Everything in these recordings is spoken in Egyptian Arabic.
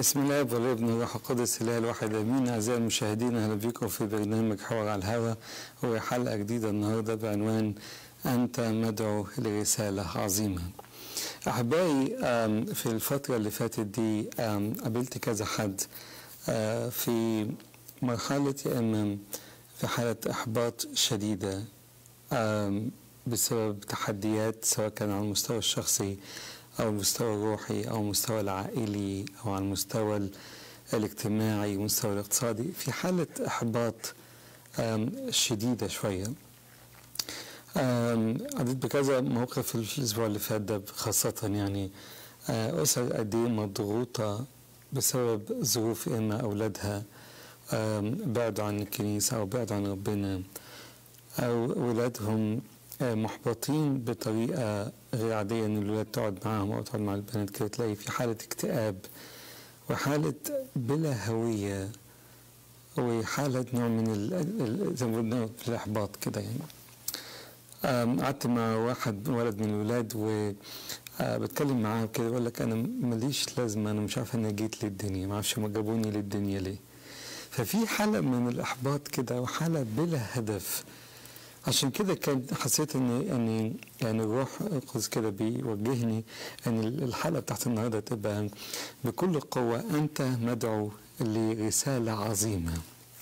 بسم الله والابن والروح القدس الاله الواحد امين اعزائي المشاهدين اهلا بكم في برنامج حوار على الهواء وهي حلقه جديده النهارده بعنوان انت مدعو لرساله عظيمه. احبائي في الفتره اللي فاتت دي قابلت كذا حد في مرحله يا اما في حاله احباط شديده بسبب تحديات سواء كان على المستوى الشخصي أو المستوى الروحي أو المستوى العائلي أو على المستوى الاجتماعي والمستوى الاقتصادي في حالة إحباط شديدة شوية عديت بكذا موقف في الأسبوع اللي فات ده خاصة يعني أسر قد إيه مضغوطة بسبب ظروف إما أولادها بعدوا عن الكنيسة أو بعدوا عن ربنا أو أولادهم محبطين بطريقة غير عادية إن الولاد تقعد معاهم أو تقعد مع البنات كده تلاقي في حالة اكتئاب وحالة بلا هوية وحالة نوع من زي ما قلنا في الإحباط كده يعني قعدت مع واحد ولد من الولاد و بتكلم معاه كده يقول لك انا ماليش لازمه انا مش عارف انا جيت للدنيا ما اعرفش ما جابوني للدنيا ليه ففي حاله من الاحباط كده وحاله بلا هدف عشان كده كان حسيت ان ان يعني الروح القدس كده بيوجهني ان الحلقه بتاعت النهارده تبقى بكل قوه انت مدعو لرساله عظيمه.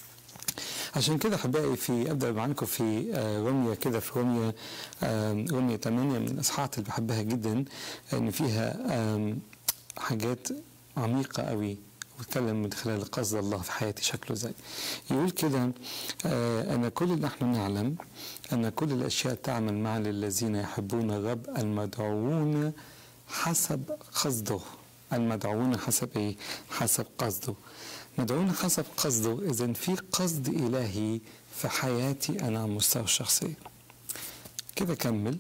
عشان كده احبائي في ابدا معاكم في رميه كده في رميه رميه 8 من الاصحاحات اللي بحبها جدا ان فيها حاجات عميقه قوي بتكلم من خلال قصد الله في حياتي شكله ازاي يقول كده آه أن كل نحن نعلم أن كل الأشياء تعمل مع للذين يحبون الرب المدعوون حسب قصده المدعوون حسب إيه؟ حسب قصده مدعوون حسب قصده إذا في قصد إلهي في حياتي أنا على المستوى الشخصي كده كمل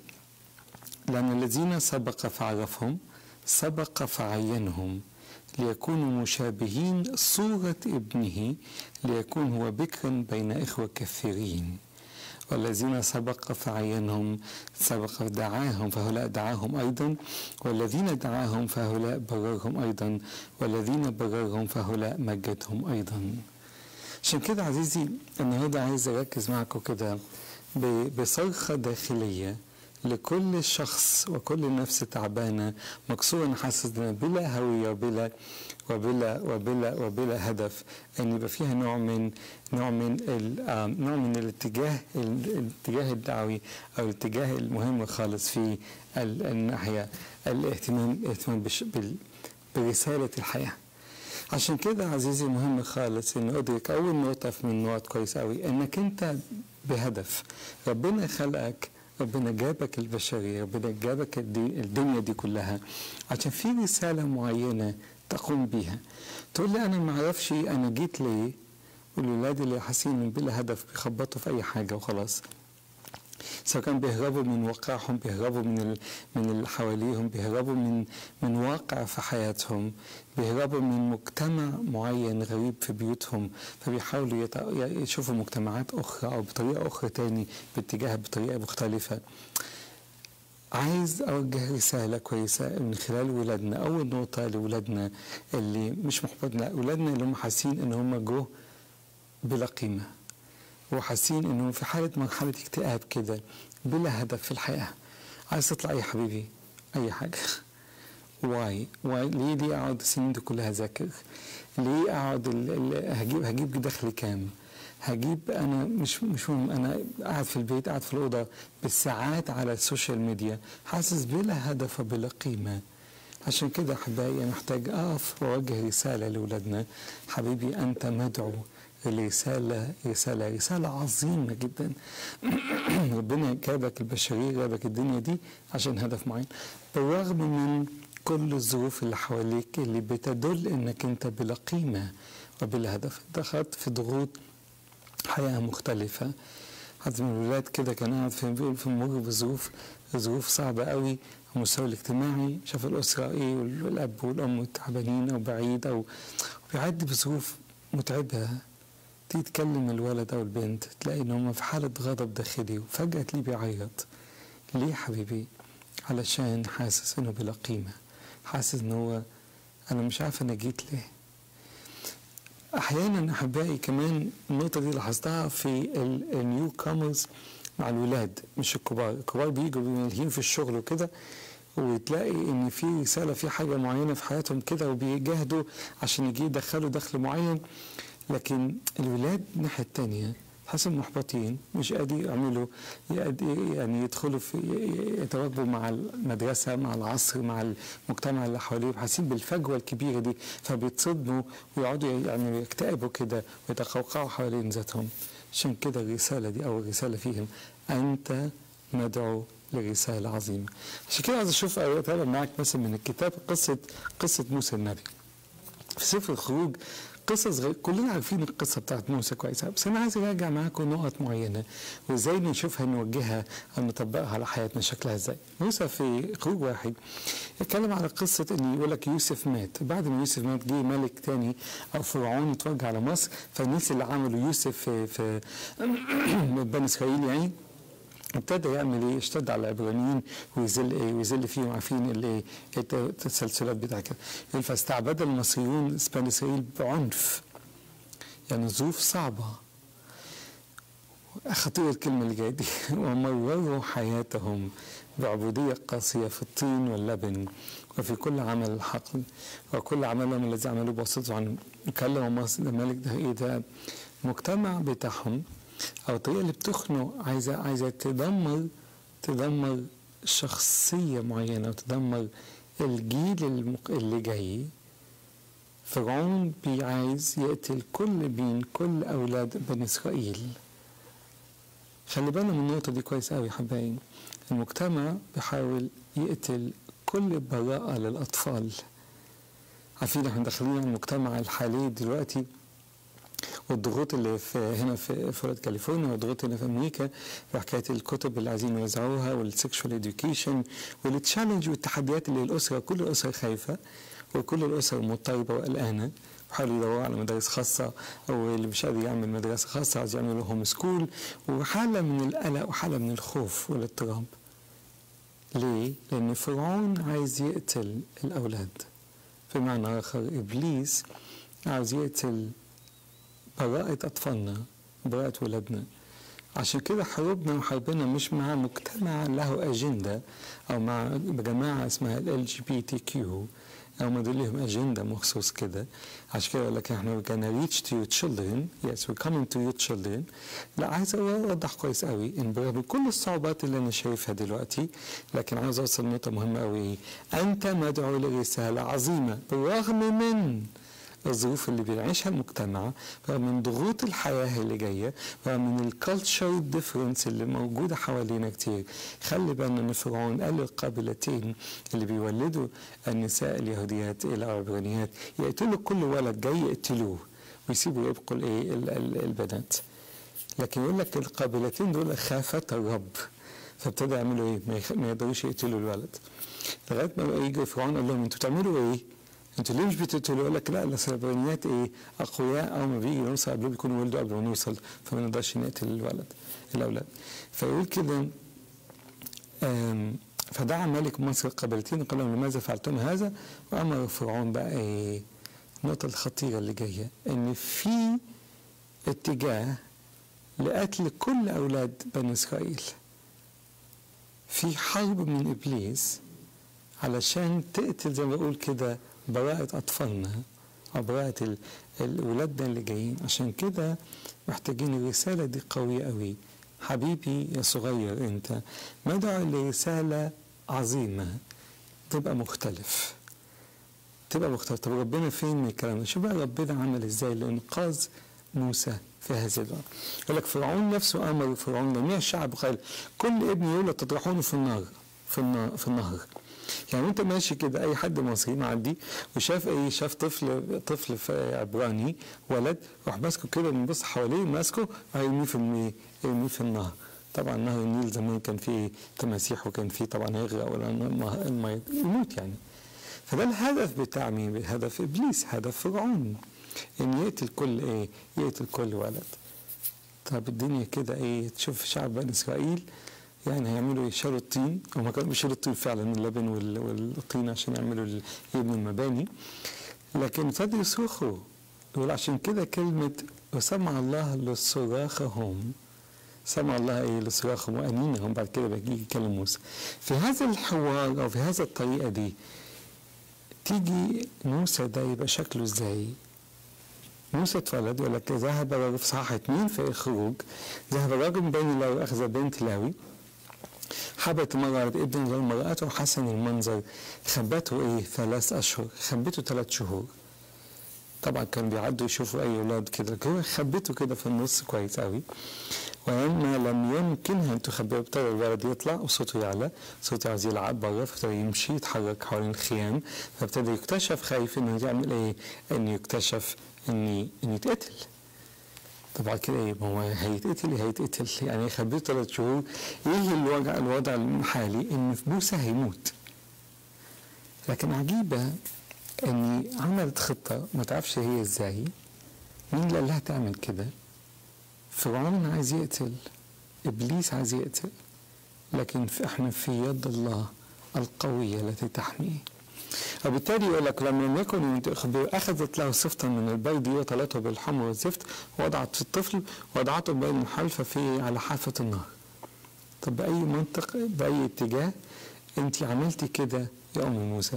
لأن الذين سبق فعرفهم سبق فعينهم ليكونوا مشابهين صورة ابنه ليكون هو بكرا بين إخوة كثيرين والذين سبق فعينهم سبق دعاهم فهؤلاء دعاهم أيضا والذين دعاهم فهؤلاء بررهم أيضا والذين بررهم فهؤلاء مجدهم أيضا عشان كده عزيزي النهارده عايز أركز معكم كده بصرخة داخلية لكل شخص وكل نفس تعبانة مكسورة حاسس بلا هوية وبلا وبلا وبلا وبلا هدف ان يبقى فيها نوع من نوع من نوع من الاتجاه الاتجاه الدعوي او الاتجاه المهم خالص في الناحية الاهتمام الاهتمام برسالة الحياة عشان كده عزيزي مهم خالص ان ادرك اول نقطة من النقط كويس قوي انك انت بهدف ربنا خلقك ربنا جابك البشرية ربنا جابك الدنيا دي كلها عشان في رسالة معينة تقوم بيها تقول لي أنا ما أعرفش أنا جيت ليه والولاد اللي حاسين بلا هدف بيخبطوا في أي حاجة وخلاص سواء كان بيهربوا من واقعهم بيهربوا من من اللي حواليهم بيهربوا من من واقع في حياتهم بيهربوا من مجتمع معين غريب في بيوتهم فبيحاولوا يشوفوا مجتمعات اخرى او بطريقه اخرى تاني باتجاه بطريقه مختلفه عايز اوجه رساله كويسه من خلال ولادنا اول نقطه لولادنا اللي مش محبطين ولادنا اللي هم حاسين ان هم جوه بلا قيمه وحاسين انه في حاله مرحله اكتئاب كده بلا هدف في الحياه عايز تطلع يا حبيبي اي حاجه واي واي ليه ليه اقعد السنين دي كلها اذاكر ليه اقعد ال ال هجيب هجيب دخل كام هجيب انا مش مش مهم انا قاعد في البيت قاعد في الاوضه بالساعات على السوشيال ميديا حاسس بلا هدف وبلا قيمه عشان كده احبائي محتاج اقف واوجه رساله لاولادنا حبيبي انت مدعو رسالة رسالة رسالة عظيمة جدا ربنا جابك البشرية جابك الدنيا دي عشان هدف معين بالرغم من كل الظروف اللي حواليك اللي بتدل انك انت بلا قيمة وبلا هدف دخلت في ضغوط حياة مختلفة حد من الولاد كده كان قاعد في بيقول في مر بظروف ظروف صعبة قوي على المستوى الاجتماعي شاف الأسرة إيه والأب والأم تعبانين أو بعيد أو بيعدي بظروف متعبة تيجي تكلم الولد او البنت تلاقي ان هم في حاله غضب داخلي وفجاه تلاقيه بيعيط ليه حبيبي علشان حاسس انه بلا قيمه حاسس ان هو انا مش عارف انا جيت ليه احيانا احبائي كمان النقطه دي لاحظتها في النيو كامرز مع الولاد مش الكبار الكبار بيجوا ملهيين في الشغل وكده وتلاقي ان في رساله في حاجه معينه في حياتهم كده وبيجاهدوا عشان يجي يدخلوا دخل معين لكن الولاد الناحيه الثانيه حسب محبطين مش قادرين يعملوا يعني يدخلوا في يتواجبوا مع المدرسه مع العصر مع المجتمع اللي حواليهم حاسين بالفجوه الكبيره دي فبيتصدموا ويقعدوا يعني يكتئبوا كده ويتقوقعوا حوالين ذاتهم عشان كده الرساله دي اول رساله فيهم انت مدعو لرساله عظيمه عشان كده عايز اشوف اتابع معاك مثلا من الكتاب قصه قصه موسى النبي في سفر الخروج قصص غير كلنا عارفين القصه بتاعت موسى كويس بس انا عايز اراجع معاكم نقط معينه وازاي نشوفها نوجهها او نطبقها على حياتنا شكلها ازاي. موسى في خروج واحد يتكلم على قصه ان يقول لك يوسف مات، بعد ما يوسف مات جه ملك تاني او فرعون اتوجه على مصر فالناس اللي عملوا يوسف في في بني اسرائيل يعني ابتدى يعمل ايه؟ اشتد على العبرانيين ويذل ايه؟ ويذل فيهم عارفين الايه؟ التسلسلات بتاع كده. يقول فاستعبد المصريون بني اسرائيل بعنف. يعني ظروف صعبه. خطيرة الكلمة اللي جاية دي ومرروا حياتهم بعبودية قاسية في الطين واللبن وفي كل عمل الحقل وكل عملهم الذي عملوه بواسطة عن كلم مصر الملك ده ايه ده المجتمع بتاعهم او الطريقه اللي بتخنق عايزه عايزه تدمر تدمر شخصيه معينه وتدمر الجيل المق... اللي جاي فرعون بيعايز يقتل كل مين كل اولاد بني اسرائيل خلي بالنا من النقطه دي كويس قوي حبايبي المجتمع بيحاول يقتل كل براءه للاطفال عارفين احنا داخلين المجتمع الحالي دلوقتي والضغوط اللي في هنا في في كاليفورنيا والضغوط هنا في امريكا وحكايه الكتب اللي عايزين يوزعوها والسكشوال اديوكيشن والتشالنج والتحديات اللي الاسره كل الاسره خايفه وكل الاسر مضطربه وقلقانه بيحاولوا يدوروا على مدارس خاصة أو اللي مش قادر يعمل مدرسة خاصة عايز يعملوا هوم سكول وحالة من القلق وحالة من الخوف والاضطراب. ليه؟ لأن فرعون عايز يقتل الأولاد. بمعنى آخر إبليس عاوز يقتل براءة أطفالنا براءة ولادنا عشان كده حروبنا وحربنا مش مع مجتمع له أجندة أو مع جماعة اسمها ال جي بي تي كيو أو ما دول لهم أجندة مخصوص كده عشان كده يقول لك احنا we're gonna reach to your children yes we're coming to your children لا عايز أوضح كويس قوي إن برغم كل الصعوبات اللي أنا شايفها دلوقتي لكن عاوز أوصل نقطة مهمة قوي أنت مدعو لرسالة عظيمة بالرغم من الظروف اللي بيعيشها المجتمع من ضغوط الحياة اللي جاية من الكالتشر ديفرنس اللي موجودة حوالينا كتير خلي بالنا ان فرعون قال القابلتين اللي بيولدوا النساء اليهوديات العبرانيات يقتلوا كل ولد جاي يقتلوه ويسيبوا يبقوا الايه البنات لكن يقول لك القابلتين دول خافتا الرب فابتدى يعملوا ايه؟ ما يقدروش يقتلوا الولد لغايه ما يجي فرعون قال لهم انتوا بتعملوا ايه؟ انتوا ليه مش بتقتلوا يقول لك لا السربانيات ايه اقوياء اول ما بيجي نوصل قبل بيكونوا ولدوا قبل ما نوصل فما نقدرش نقتل الولد الاولاد فيقول كده فدعا ملك مصر القبيلتين قال لهم لماذا فعلتم هذا وامر فرعون بقى ايه النقطه الخطيره اللي جايه ان في اتجاه لقتل كل اولاد بني اسرائيل في حرب من ابليس علشان تقتل زي ما بقول كده براءة أطفالنا أو براءة ولادنا اللي جايين عشان كده محتاجين الرسالة دي قوية قوي حبيبي يا صغير أنت مدعو لرسالة عظيمة تبقى مختلف تبقى مختلف طب ربنا فين من الكلام ده شوف بقى ربنا عمل ازاي لإنقاذ موسى في هذه الوقت يقول لك فرعون نفسه أمر فرعون جميع الشعب قال كل ابن يولد تطرحونه في النار في النار في النهر يعني انت ماشي كده اي حد مصري معدي وشاف ايه شاف طفل طفل عبراني ولد راح ماسكه كده من بص حواليه ماسكه وهيرميه في المي يرميه في النهر طبعا نهر النيل زمان كان فيه تماسيح وكان فيه طبعا هيغرق ولا الميه يموت يعني فده الهدف بتاع مين؟ هدف ابليس هدف فرعون ان يقتل كل ايه؟ يقتل كل ولد طب الدنيا كده ايه تشوف شعب بني اسرائيل يعني هيعملوا يشيلوا الطين او ما كانوا بيشيلوا الطين فعلا اللبن والطين عشان يعملوا يبنوا المباني لكن ابتدوا يصرخوا يقول عشان كده كلمة وسمع الله لصراخهم سمع الله ايه لصراخهم وانينهم بعد كده بيجي يكلم موسى في هذا الحوار او في هذا الطريقه دي تيجي موسى ده يبقى شكله ازاي؟ موسى اتولد يقول لك ذهب رجل في صحاح اثنين في الخروج ذهب رجل من بني لاوي اخذ بنت لاوي حبت مرة ابن غير مرأته حسن المنظر خبته ايه ثلاث اشهر خبته ثلاث شهور طبعا كانوا بيعدوا يشوفوا اي اولاد كده هو خبته كده في النص كويس قوي ولما لم يمكنها ان تخبيه ابتدى الولد يطلع وصوته يعلى صوته عايز يلعب بره فابتدى يمشي يتحرك حوالين الخيام فابتدى يكتشف خايف انه يعمل ايه؟ انه يكتشف اني انه يتقتل طبعا كده ايه ما هو هيتقتل هيتقتل يعني خبيته ثلاث شهور يجي الوضع الوضع الحالي ان موسى هيموت لكن عجيبه اني عملت خطه ما تعرفش هي ازاي مين اللي قال لها تعمل كده فرعون عايز يقتل ابليس عايز يقتل لكن في احنا في يد الله القويه التي تحميه وبالتالي يقول لك لما لم يكن اخذت له سفتا من البيض وطلته بالحمر والزفت وضعت في الطفل وضعته بين الحلفة في على حافة النهر طب بأي منطق بأي اتجاه انت عملتي كده يا أم موسى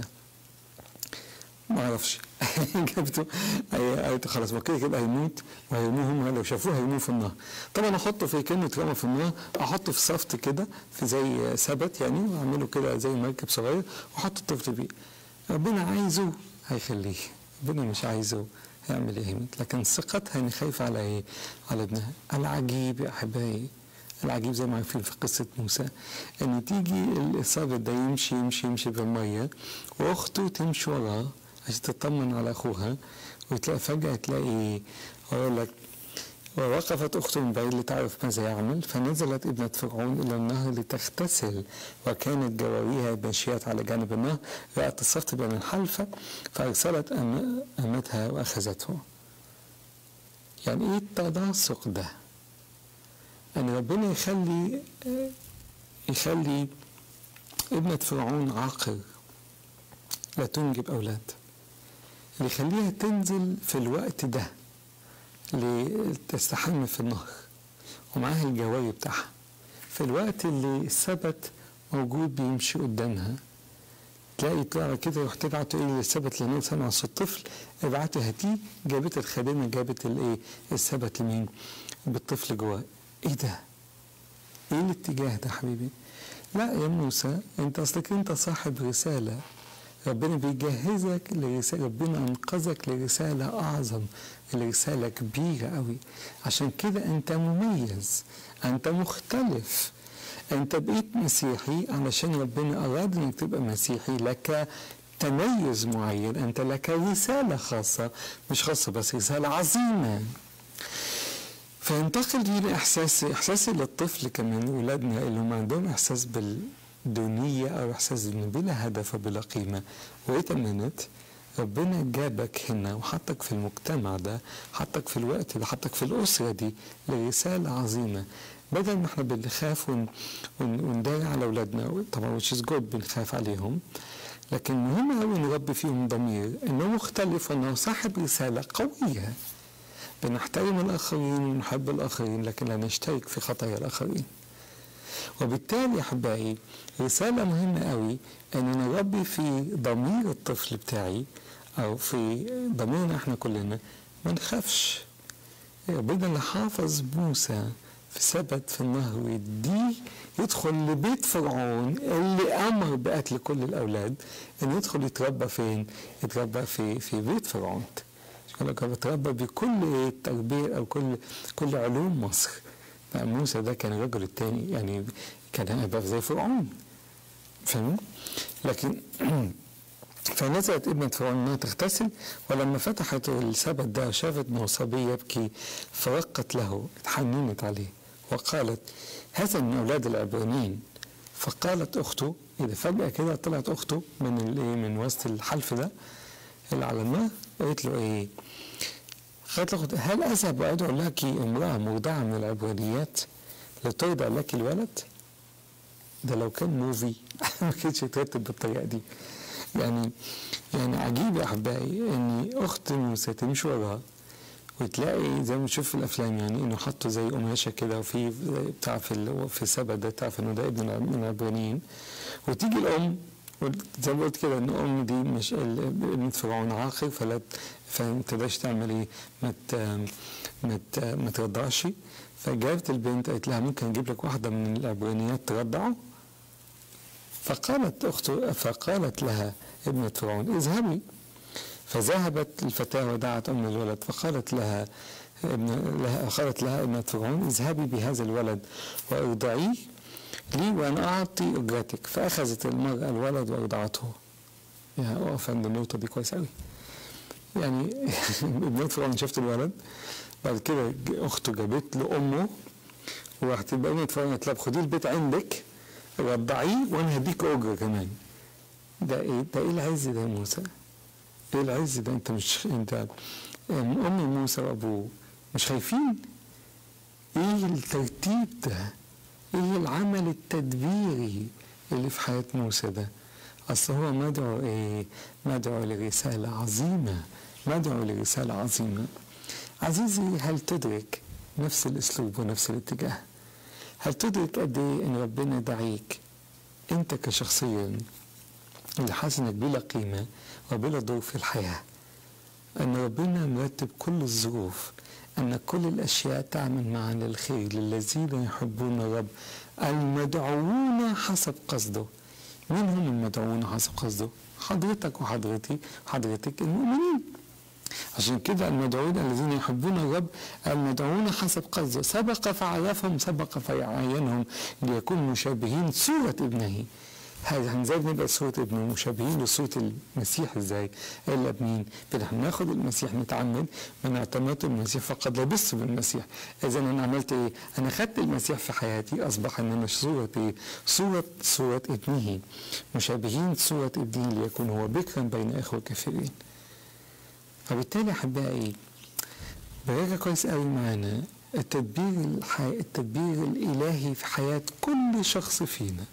ما اعرفش جبته قالت خلاص ما كده كده هيموت وهيرموه هم لو شافوه هيرموه في النهر طبعا احطه في كلمه رمى في النهر احطه في صفت كده في زي سبت يعني واعمله كده زي مركب صغير واحط الطفل بيه ربنا عايزه هيخليه ربنا مش عايزه هيعمل ايه لكن ثقتها ان خايفه على ايه على ابنها العجيب يا احبائي العجيب زي ما عارفين في قصة موسى ان تيجي الإصابة ده يمشي يمشي يمشي بالمية وأخته تمشي وراه عشان تطمن على أخوها وتلاقي فجأة تلاقي أقول لك ووقفت أخته من بعيد لتعرف ماذا يعمل فنزلت ابنة فرعون إلى النهر لتغتسل وكانت جواريها ماشيات على جانب النهر رأت الصفت بين الحلفة فأرسلت أمتها وأخذته يعني إيه التناسق ده؟ أن ربنا يخلي يخلي ابنة فرعون عاقر لا تنجب أولاد اللي يخليها تنزل في الوقت ده لتستحم في النهر ومعاها الجواري بتاعها في الوقت اللي السبت موجود بيمشي قدامها تلاقي طلع كده يروح تبعته ايه للسبت لانه سمع صوت طفل ابعته هاتيه جابت الخادمه جابت الايه السبت لمين بالطفل جواه ايه ده؟ ايه الاتجاه ده حبيبي؟ لا يا موسى انت اصلك انت صاحب رساله ربنا بيجهزك لرسالة ربنا أنقذك لرسالة أعظم لرسالة كبيرة قوي عشان كده أنت مميز أنت مختلف أنت بقيت مسيحي علشان ربنا أراد أنك تبقى مسيحي لك تميز معين أنت لك رسالة خاصة مش خاصة بس رسالة عظيمة فينتقل بينا احساس احساسي للطفل كمان ولادنا اللي هم عندهم احساس بالدونيه او احساس انه بلا هدف وبلا قيمه ويت منت ربنا جابك هنا وحطك في المجتمع ده حطك في الوقت ده حطك في الاسره دي لرساله عظيمه بدل ما احنا بنخاف ون... ون... ونداري على اولادنا طبعا وتش جود بنخاف عليهم لكن مهم قوي نربي فيهم ضمير انه مختلف وانه صاحب رساله قويه بنحترم الآخرين ونحب الآخرين لكن لا نشترك في خطايا الآخرين وبالتالي أحبائي رسالة مهمة قوي أن نربي في ضمير الطفل بتاعي أو في ضميرنا احنا كلنا ما نخافش ربنا اللي حافظ موسى في سبت في النهر ويديه يدخل لبيت فرعون اللي امر بقتل كل الاولاد انه يدخل يتربى فين؟ يتربى في في بيت فرعون. يقول لك بتربى بكل التربيه او كل كل علوم مصر موسى ده كان الرجل الثاني يعني كان هيبقى زي فرعون فاهم لكن فنزلت ابنة فرعون انها تغتسل ولما فتحت السبت ده شافت انه صبي يبكي فرقت له اتحننت عليه وقالت هذا من اولاد العبرانيين فقالت اخته اذا فجاه كده طلعت اخته من الايه من وسط الحلف ده اللي على النار قالت له ايه قالت له هل اذهب وادعو لك امراه مرضعه من العبرانيات لترضع لك الولد ده لو كان موفي ما كانش يترتب بالطريقه دي يعني يعني عجيب يا احبائي ان اخت موسى تمشي وراها وتلاقي زي ما بنشوف في الافلام يعني انه حطوا زي قماشه كده وفي بتاع في ال- في سبت ده تعرف انه ده ابن من العبرانيين وتيجي الام زي ما قلت كده ان الام دي مش ال- ابنة فرعون عاقر فلا فما تقدرش تعمل ايه ما ت- ما ت- ما ترضعش فجابت البنت قالت لها ممكن اجيب لك واحده من العبرانيات ترضعه فقالت اخته فقالت لها ابنة فرعون اذهبي فذهبت الفتاة ودعت أم الولد فقالت لها ابن لها قالت لها ابنة فرعون اذهبي بهذا الولد وارضعيه لي وأنا أعطي أجرتك فأخذت المرأة الولد وأرضعته يا أقف عند النقطة دي كويس أوي يعني ابنة فرعون شفت الولد بعد كده ج- أخته جابت له أمه وراحت ابنة فرعون قالت لها خدي البيت عندك رضعيه وأنا هديك أجرة كمان ده إيه ده إيه العز ده يا موسى؟ ايه العز ده انت مش انت ام موسى وابوه مش خايفين ايه الترتيب ده ايه العمل التدبيري اللي في حياة موسى ده اصل هو مدعو ايه مدعو لرسالة عظيمة مدعو لرسالة عظيمة عزيزي هل تدرك نفس الاسلوب ونفس الاتجاه هل تدرك قد ايه ان ربنا دعيك انت كشخصيا اللي حاسس انك بلا قيمه وبلا دور في الحياه ان ربنا مرتب كل الظروف ان كل الاشياء تعمل معا للخير للذين يحبون الرب المدعوون حسب قصده مين هم المدعوون حسب قصده حضرتك وحضرتي حضرتك المؤمنين عشان كده المدعوون الذين يحبون الرب المدعوون حسب قصده سبق فعرفهم سبق فعينهم ليكونوا مشابهين صورة ابنه هذا ازاي بنبقى صورة ابنه مشابهين لصورة المسيح ازاي؟ الا بمين؟ احنا ناخد المسيح نتعمد من اعتماد المسيح فقد لبست بالمسيح، اذا انا عملت ايه؟ انا خدت المسيح في حياتي اصبح ان انا صورة ايه؟ صورة صورة ابنه مشابهين صورة ابنه ليكون هو بكرا بين اخوة كثيرين. فبالتالي احبائي براجع كويس قوي معانا التدبير الحي... التدبير الالهي في حياه كل شخص فينا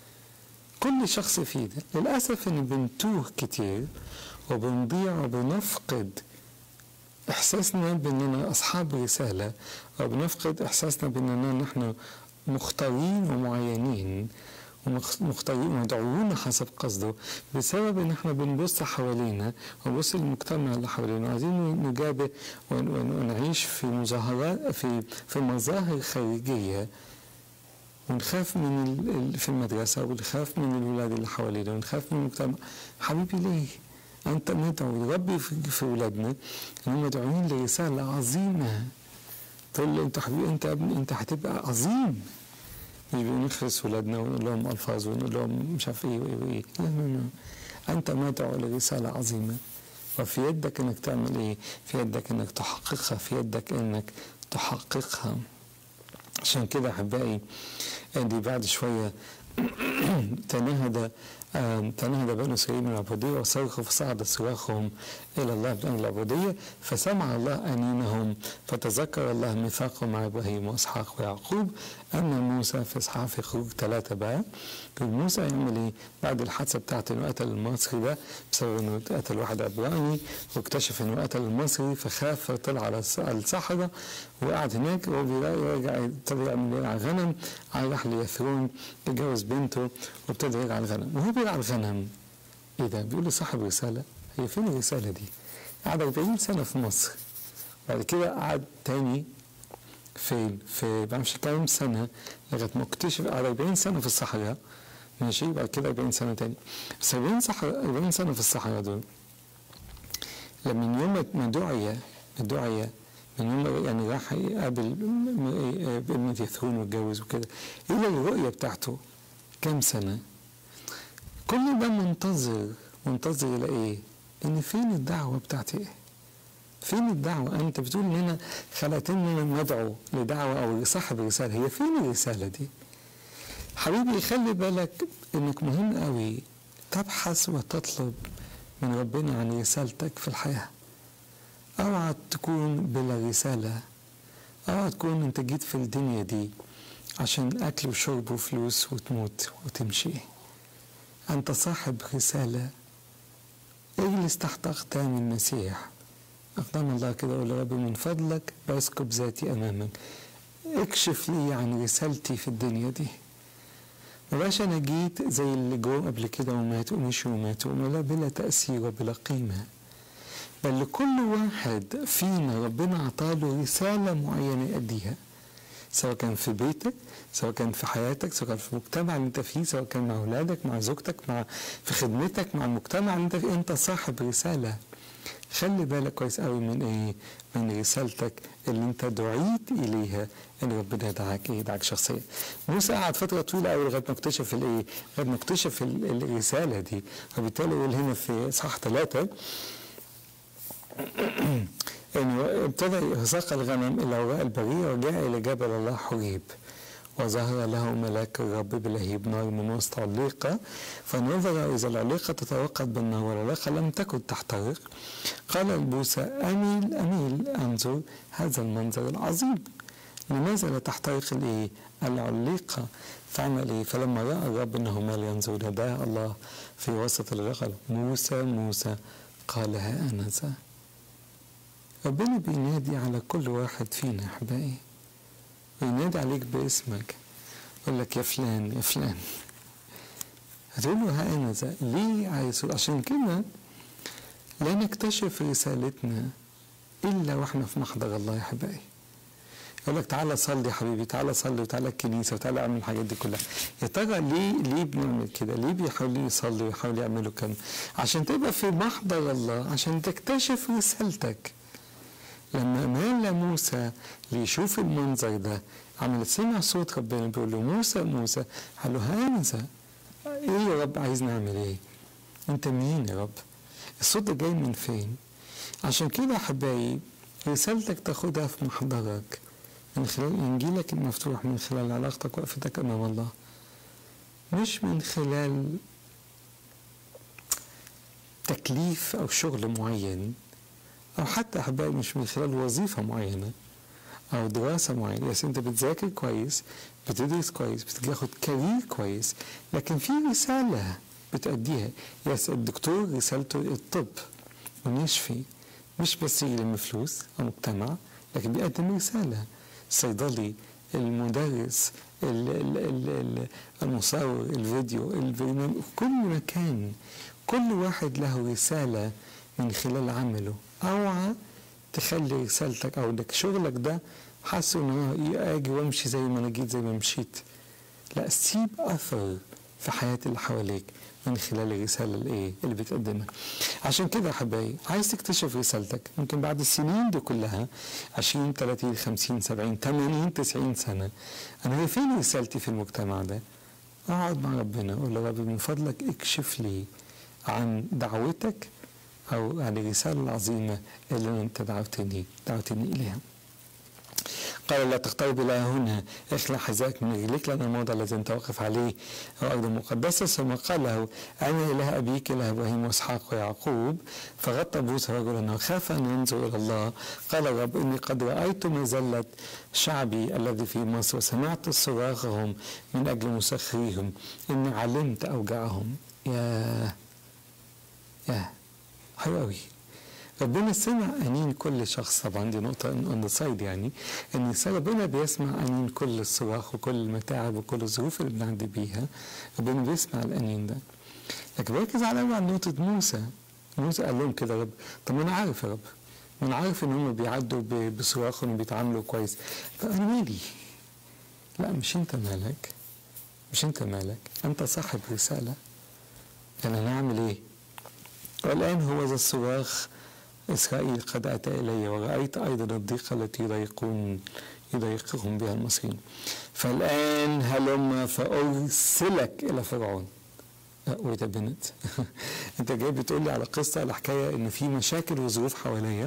كل شخص فينا للاسف ان بنتوه كتير وبنضيع وبنفقد احساسنا باننا اصحاب رساله وبنفقد احساسنا باننا نحن مختارين ومعينين ومختارين ومدعوون حسب قصده بسبب ان احنا بنبص حوالينا ونبص للمجتمع اللي حوالينا وعايزين نجابه ون- ون- ونعيش في مظاهرات في في مظاهر خارجيه ونخاف من ال- ال- في المدرسه ونخاف من الولاد اللي حوالينا ونخاف من المجتمع حبيبي ليه؟ انت ندعو ربي في في ولادنا انهم مدعوين لرساله عظيمه تقول له انت حبيبي انت يا ابني انت هتبقى عظيم مش بنخرس ولادنا ونقول لهم الفاظ ونقول لهم مش عارف ايه وايه وايه لا لا لا انت مدعو لرساله عظيمه وفي يدك انك تعمل ايه؟ في يدك انك تحققها في يدك انك تحققها عشان كده احبائي دي بعد شويه تنهد آم، تنهد بنو اسرائيل من العبوديه وصرخوا فصعد صراخهم الى الله من العبوديه فسمع الله انينهم فتذكر الله ميثاقه مع ابراهيم واسحاق ويعقوب اما موسى في اصحاح في خروج ثلاثه بقى كان موسى يعمل ايه بعد الحادثه بتاعت انه قتل المصري ده بسبب انه قتل واحد عبراني واكتشف انه قتل المصري فخاف فطلع على الص- على الصحراء وقعد هناك وهو بيرجع ابتدى يعمل يرعى غنم راح ليثرون اتجوز بنته وابتدى يرعى الغنم وهو بيرعى الغنم ايه ده بيقول لصاحب رساله هي فين الرساله دي؟ قعد 40 سنه في مصر بعد كده قعد تاني فين؟ في بعرفش كام سنه لغايه ما اكتشف قعد 40 سنه في الصحراء ماشي بعد كده 40 سنه تاني بس 40 صحراء 40 سنه في الصحراء دول لما من يوم ما دعي دعي من يوم ما يعني راح يقابل ابن يثرون واتجوز وكده الى الرؤيه بتاعته كام سنه كل ده منتظر منتظر الى ايه؟ ان فين الدعوه بتاعتي ايه؟ فين الدعوة؟ أنت بتقول إن أنا خلقتني ندعو لدعوة أو صاحب رسالة، هي فين الرسالة دي؟ حبيبي خلي بالك إنك مهم قوي تبحث وتطلب من ربنا عن رسالتك في الحياة. اوعى تكون بلا رسالة اوعى تكون انت جيت في الدنيا دي عشان اكل وشرب وفلوس وتموت وتمشي انت صاحب رسالة اجلس تحت اقدام المسيح قدام الله كده اقول يا رب من فضلك بسكب ذاتي امامك اكشف لي عن رسالتي في الدنيا دي ما بقاش انا جيت زي اللي جو قبل كده وماتوا ومشوا وماتوا ولا بلا تاثير وبلا قيمه بل لكل واحد فينا ربنا عطاله رساله معينه يأديها سواء كان في بيتك سواء كان في حياتك سواء كان في المجتمع اللي انت فيه سواء كان مع اولادك مع زوجتك مع في خدمتك مع المجتمع اللي انت فيه انت صاحب رساله خلي بالك كويس قوي من ايه من رسالتك اللي انت دعيت اليها ان ربنا يدعاك ايه يدعاك شخصيا موسى قعد فتره طويله قوي لغايه ما اكتشف الايه لغايه ما اكتشف الرساله دي وبالتالي يقول هنا في اصحاح ثلاثه انه ابتدى يساق الغنم الى وراء البريه وجاء الى جبل الله حريب وظهر له ملاك الرب بلهيب نار من وسط عليقة فنظر إذا العليقة تتوقد بالنار والعليقة لم تكن تحترق قال البوسى أميل أميل أنظر هذا المنظر العظيم لماذا لا تحترق الإيه؟ العليقة فعمل إيه؟ فلما رأى الرب أنه ما لا ينظر ناداه الله في وسط الرقل موسى موسى قال ها أنا ذا ربنا بينادي على كل واحد فينا أحبائي وينادي عليك باسمك يقول لك يا فلان يا فلان هتقول له ها انا ذا ليه عايز عشان كده لا نكتشف رسالتنا الا واحنا في محضر الله يا احبائي يقول لك تعالى صلي يا حبيبي تعالى صلي وتعالى الكنيسه وتعالى اعمل الحاجات دي كلها يا ترى ليه ليه بنعمل كده؟ ليه بيحاولوا يصلوا ويحاولوا يعملوا كده؟ عشان تبقى في محضر الله عشان تكتشف رسالتك لما مال موسى ليشوف المنظر ده عمل سمع صوت ربنا بيقول له موسى موسى قال له هانذا ايه يا رب عايز نعمل ايه انت مين يا رب الصوت ده جاي من فين عشان كده احبائي رسالتك تاخدها في محضرك من خلال انجيلك المفتوح من خلال علاقتك وقفتك امام الله مش من خلال تكليف او شغل معين أو حتى أحبائي مش من خلال وظيفة معينة أو دراسة معينة بس أنت بتذاكر كويس بتدرس كويس بتاخد كارير كويس لكن في رسالة بتأديها يس الدكتور رسالته الطب ونشفي مش بس يلم فلوس أو مجتمع لكن بيقدم رسالة الصيدلي المدرس ال ال ال المصور الفيديو البرنامج كل مكان كل واحد له رسالة من خلال عمله اوعى تخلي رسالتك او انك شغلك ده حاسه ان اجي وامشي زي ما انا جيت زي ما مشيت لا سيب اثر في حياه اللي حواليك من خلال الرساله الايه اللي بتقدمها عشان كده يا حبايبي عايز تكتشف رسالتك ممكن بعد السنين دي كلها 20 30 50 70 80 90 سنه انا هي فين رسالتي في المجتمع ده اقعد مع ربنا قول له رب من فضلك اكشف لي عن دعوتك أو عن الرسالة العظيمة اللي أنت دعوتني دعوتني إليها قال لا تقترب إلى هنا اخلع حذاءك من رجليك لأن الموضع الذي أنت واقف عليه هو أرض مقدسة ثم قال له أنا إله أبيك إله إبراهيم وإسحاق ويعقوب فغطى موسى رجلا وخاف أن ينظر إلى الله قال الرب إني قد رأيت مذلة شعبي الذي في مصر وسمعت صراخهم من أجل مسخريهم إني علمت أوجاعهم يا يا حلو قوي ربنا سمع انين كل شخص طبعا دي نقطه اون سايد يعني ان ربنا بيسمع انين كل الصراخ وكل المتاعب وكل الظروف اللي بنعدي بيها ربنا بيسمع الانين ده لكن بركز على على نقطه موسى موسى قال لهم كده رب طب ما انا عارف يا رب ما انا عارف ان هم بيعدوا بصراخهم وبيتعاملوا كويس فانا مالي لا مش انت مالك مش انت مالك انت صاحب رساله يعني انا اعمل ايه والآن هو ذا الصراخ إسرائيل قد أتى إلي ورأيت أيضا الضيقة التي يضايقون يضايقهم بها المصريين فالآن هلم فأرسلك إلى فرعون ويت بنت انت جاي بتقول لي على قصه على حكايه ان في مشاكل وظروف حواليا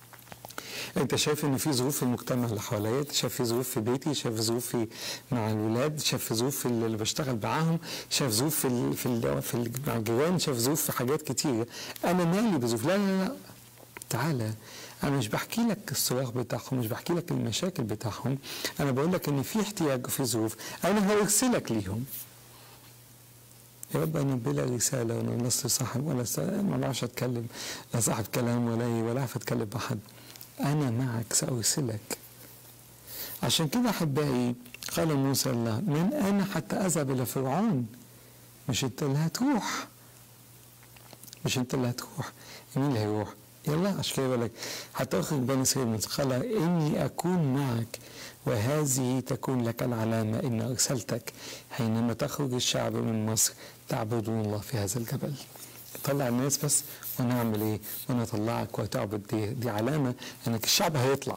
انت شايف ان في ظروف في المجتمع اللي حواليا انت شايف في ظروف في بيتي شايف ظروف في مع الولاد شايف في ظروف في اللي بشتغل معاهم شايف ظروف في ال في ال في ال مع الجيران شايف ظروف في حاجات كتيره انا مالي بظروف لا لا لا تعالى انا مش بحكي لك الصراخ بتاعهم مش بحكي لك المشاكل بتاعهم انا بقول لك ان في احتياج وفي ظروف انا هرسلك ليهم يا رب انا بلا رساله وانا لست صاحب ولا س... ما بعرفش اتكلم لا صاحب كلام ولا ايه ولا اعرف اتكلم مع حد انا معك سارسلك عشان كده احبائي قال موسى الله من انا حتى اذهب الى فرعون مش انت اللي هتروح مش انت اللي هتروح مين اللي هيروح يلا عشان كده بالك حتى اخرج بني اسرائيل من قال اني اكون معك وهذه تكون لك العلامه ان ارسلتك حينما تخرج الشعب من مصر تعبدون الله في هذا الجبل طلع الناس بس وانا اعمل ايه؟ وانا اطلعك وتعبد دي, دي علامه انك الشعب هيطلع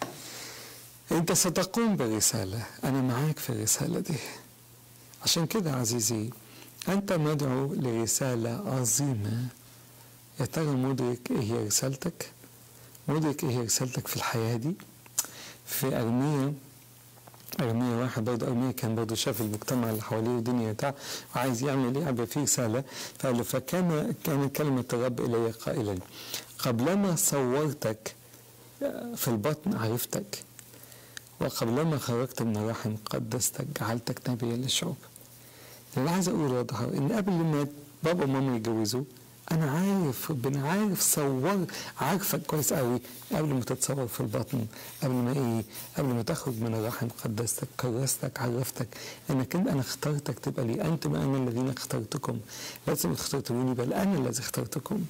انت ستقوم برساله انا معاك في الرساله دي عشان كده عزيزي انت مدعو لرساله عظيمه يا ترى مدرك ايه هي رسالتك مدرك ايه هي رسالتك في الحياه دي في ارميا ارميا واحد برضه ارميا كان برضه شاف المجتمع اللي حواليه والدنيا بتاع وعايز يعمل ايه يبقى فيه رساله فقال له فكان كان كلمه الرب الي قائلا قبلما صورتك في البطن عرفتك وقبلما خرجت من الرحم قدستك جعلتك نبيا للشعوب اللي عايز اقوله واضح ان قبل ما بابا وماما يتجوزوا انا عارف ربنا عارف صور عارفك كويس قوي قبل ما تتصور في البطن قبل ما ايه قبل ما تخرج من الرحم قدستك كرستك عرفتك انك انت انا اخترتك تبقى لي انتم انا الذين اخترتكم لازم اخترتوني بل انا الذي اخترتكم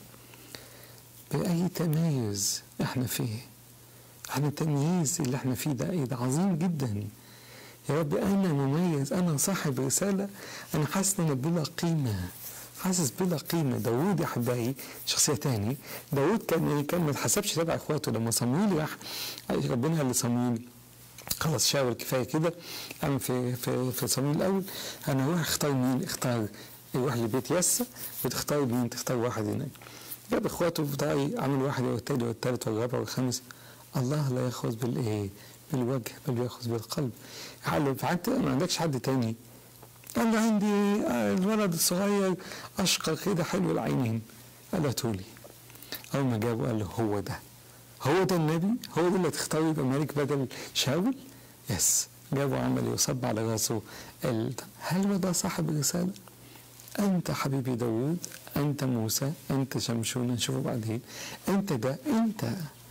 باي تميز احنا فيه احنا التمييز اللي احنا فيه ده ايه ده عظيم جدا يا رب انا مميز انا صاحب رساله انا حاسس ان انا بلا قيمه حاسس بلا قيمه داوود يا حبايبي شخصيه تاني داوود كان ايه كان ما اتحسبش تبع اخواته لما صمويل راح ربنا قال لصمويل خلاص شاور كفايه كده اعمل في في في صمويل الاول انا اروح اختار مين اختار يروح لبيت يسا وتختار مين تختار واحد هناك جاب اخواته بتاعي عمل واحد والتاني والتالت والرابع والخامس الله لا ياخذ بالايه بالوجه بل ياخذ بالقلب قال فانت ما عندكش حد تاني قال له عندي الولد الصغير اشقر كده حلو العينين قال له تولي اول ما جابه قال له هو ده هو ده النبي هو ده اللي تختار يبقى ملك بدل شاول يس جابه عمل يصب على راسه ال... هل هو ده صاحب الرساله انت حبيبي داوود انت موسى انت شمشون نشوفه بعدين انت ده انت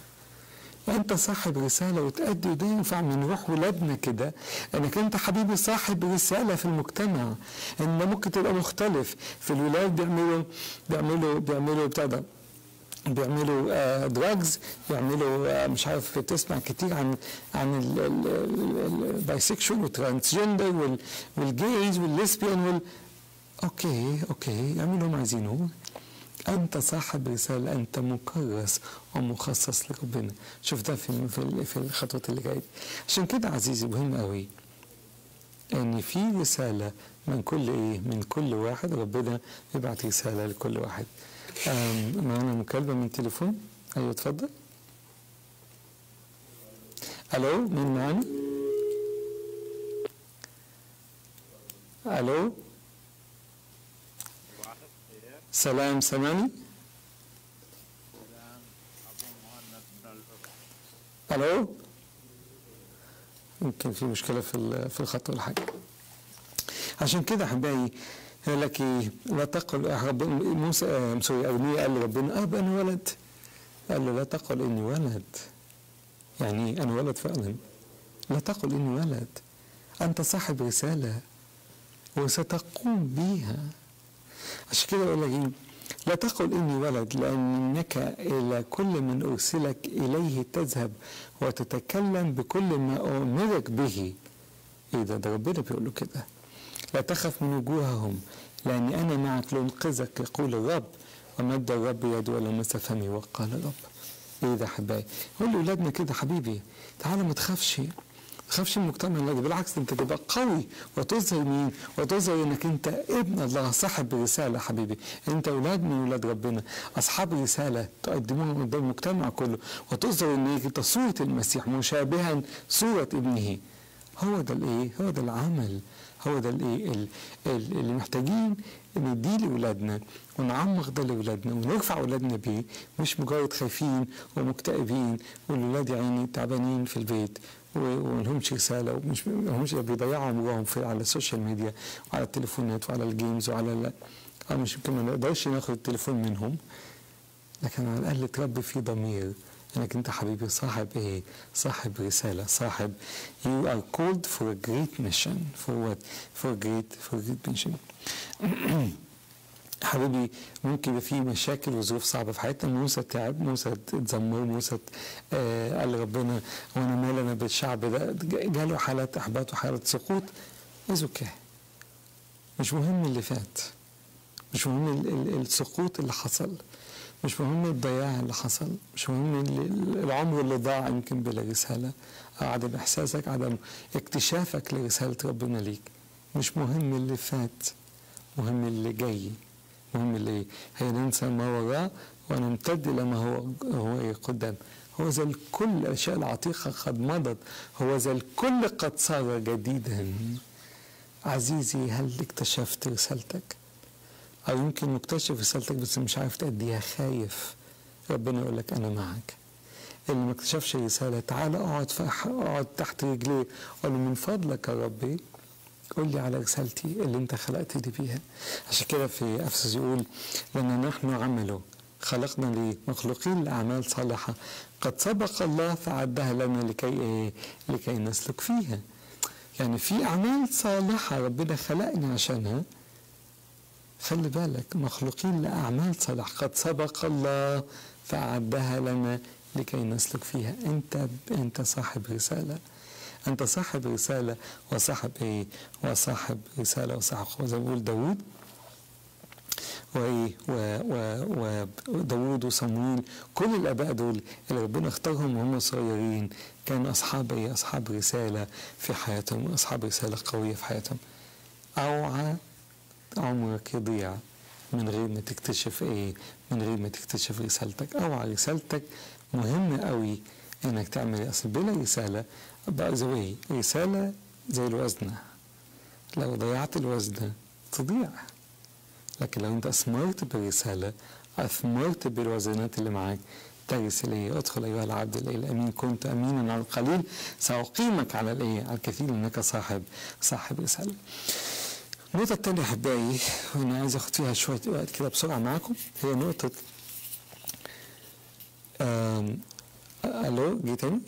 انت صاحب رساله وتأدي وده ينفع من روح ولادنا كده انك انت حبيبي صاحب رساله في المجتمع ان ممكن تبقى مختلف في الولاد بيعملوا بيعملوا بيعملوا بتاع ده بيعملوا آه دراجز بيعملوا آه مش عارف تسمع كتير عن عن البايسكشوال والترانسجندر والجيز والليسبيان وال اوكي اوكي يعملوا اللي هم عايزينه أنت صاحب رسالة أنت مكرس ومخصص لربنا شوف ده في في في الخطوات اللي جاية عشان كده عزيزي مهم قوي ان في رساله من كل ايه من كل واحد ربنا يبعت رساله لكل واحد معانا مكالمه من تليفون ايوه اتفضل الو مين معانا الو سلام سامعني الو يمكن في مشكله في في الخط ولا حاجه عشان كده احبائي قال لك لا تقل ربنا موسى سوري ارميا قال لربنا اب انا ولد قال له لا تقل اني ولد يعني انا ولد فعلا لا تقل اني ولد انت صاحب رساله وستقوم بيها عشان كده اقول لك ايه لا تقل اني ولد لانك الى كل من ارسلك اليه تذهب وتتكلم بكل ما امرك به ايه ده ده ربنا بيقول له كده لا تخف من وجوههم لاني انا معك لانقذك يقول الرب ومد الرب يده ولمس فمي وقال الرب ايه ده حبايبي قول لاولادنا كده حبيبي تعالى ما تخافش تخافش من المجتمع الذي بالعكس انت تبقى قوي وتظهر مين وتظهر انك انت ابن الله صاحب رساله حبيبي انت اولاد من اولاد ربنا اصحاب رساله تقدموها قدام المجتمع كله وتظهر انك انت صوره المسيح مشابها صوره ابنه هو ده الايه هو ده العمل هو ده الايه ال- ال- اللي محتاجين نديه لاولادنا ونعمق ده لاولادنا ونرفع اولادنا بيه مش مجرد خايفين ومكتئبين والاولاد يا عيني تعبانين في البيت و- وملهمش رساله ومش ملهمش بيضيعوا عمرهم في على السوشيال ميديا وعلى التليفونات وعلى الجيمز وعلى ال- اه مش يمكن ما نقدرش ناخد التليفون منهم لكن على الاقل تربي فيه ضمير انك انت حبيبي صاحب ايه؟ صاحب رساله، صاحب you are called for a great mission for what? for a great for a great mission. حبيبي ممكن يبقى في مشاكل وظروف صعبه في حياتنا موسى تعب موسى اتذمر موسى آه قال ربنا وانا مال انا بالشعب ده جاله حالات احباط وحالات سقوط از اوكي مش مهم اللي فات مش مهم ال- ال- السقوط اللي حصل مش مهم الضياع اللي حصل مش مهم ال- العمر اللي ضاع يمكن بلا رسالة أو عدم إحساسك عدم اكتشافك لرسالة ربنا ليك مش مهم اللي فات مهم اللي جاي مهم اللي هي ننسى ما وراء ونمتد إلى ما هو هو إيه قدام هو ذا الكل الأشياء العتيقة قد مضت هو ذا الكل قد صار جديدا عزيزي هل اكتشفت رسالتك أو يمكن مكتشف رسالتك بس مش عارف تأديها خايف ربنا يقول لك أنا معك اللي ما اكتشفش رسالة تعال اقعد في اقعد تحت رجليه قول له من فضلك يا ربي قول لي على رسالتي اللي انت خلقتني بيها عشان كده في افسس يقول لان نحن عمله خلقنا ليه مخلوقين لاعمال صالحه قد سبق الله فعدها لنا لكي ايه لكي نسلك فيها يعني في اعمال صالحه ربنا خلقني عشانها خلي بالك مخلوقين لأعمال صالحة قد سبق الله فأعدها لنا لكي نسلك فيها أنت أنت صاحب رسالة أنت صاحب رسالة وصاحب إيه وصاحب رسالة وصاحب قوة زي ما بيقول داوود وإيه و- و- وداوود وصمويل كل الآباء دول اللي ربنا اختارهم وهم صغيرين كانوا أصحاب إيه أصحاب رسالة في حياتهم أصحاب رسالة قوية في حياتهم أوعى عمرك يضيع من غير ما تكتشف ايه من غير ما تكتشف رسالتك اوعى رسالتك مهمة قوي انك تعمل إيه؟ اصل بلا رسالة بقى زي رسالة زي الوزنة لو ضيعت الوزنة تضيع لكن لو انت اثمرت بالرسالة اثمرت بالوزنات اللي معاك ترس اليه ادخل ايها العبد الايه الامين كنت امينا على القليل ساقيمك على الايه على الكثير انك صاحب صاحب رساله النقطة التانية أحبائي وأنا عايز أخد فيها شوية وقت كده بسرعة معاكم هي نقطة آم، ألو جه تاني؟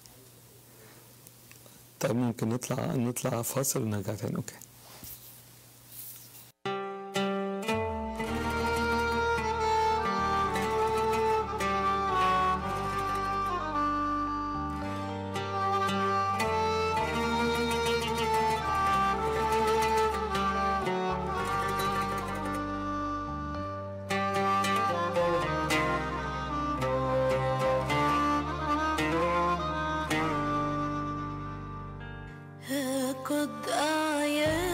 طيب ممكن نطلع نطلع فاصل ونرجع تاني أوكي ها قد أعيا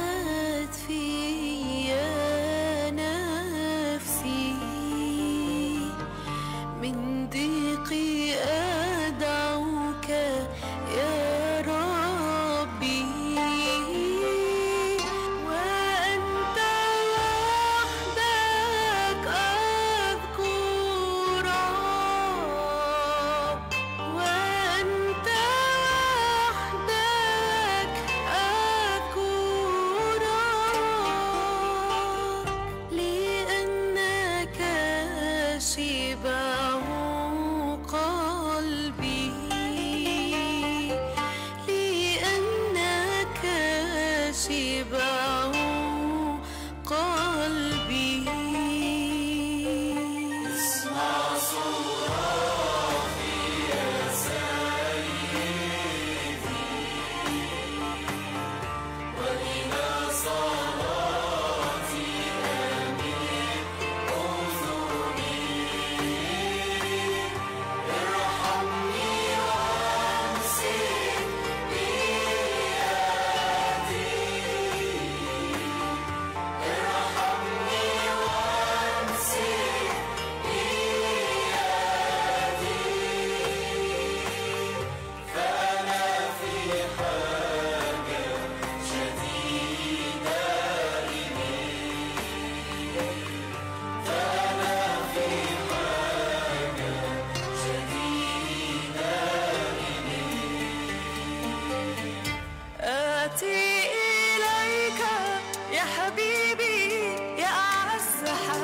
يا حبيبي يا أعز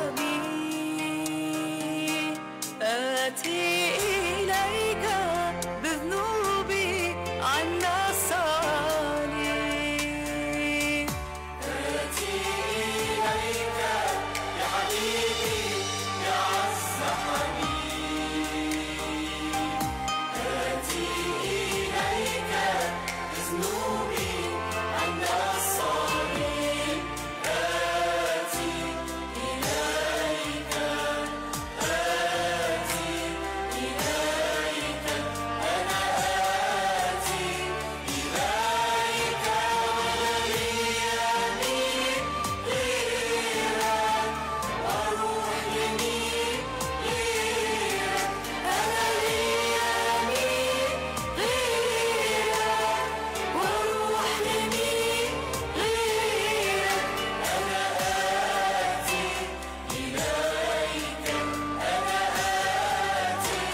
حبيب آتي إليك بذنوبي عنا الصليب آتي إليك يا حبيبي يا عز حبيب آتي إليك بذنوبي عنا الصليب آتي إليك آتي إليك أنا آتي إليك ولي يمين غيرك وأروح يمين غيرك أنا لي يمين غيرك وأروح يمين غيرك أنا آتي إليك أنا آتي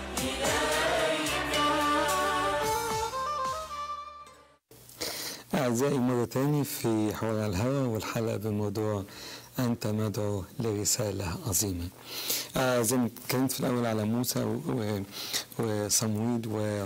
إليك أعزائي مرة تاني في حوار على الهواء والحلقة بموضوع أنت مدعو لرسالة عظيمة آه زي ما اتكلمت في الأول على موسى و- و- وصمويل و-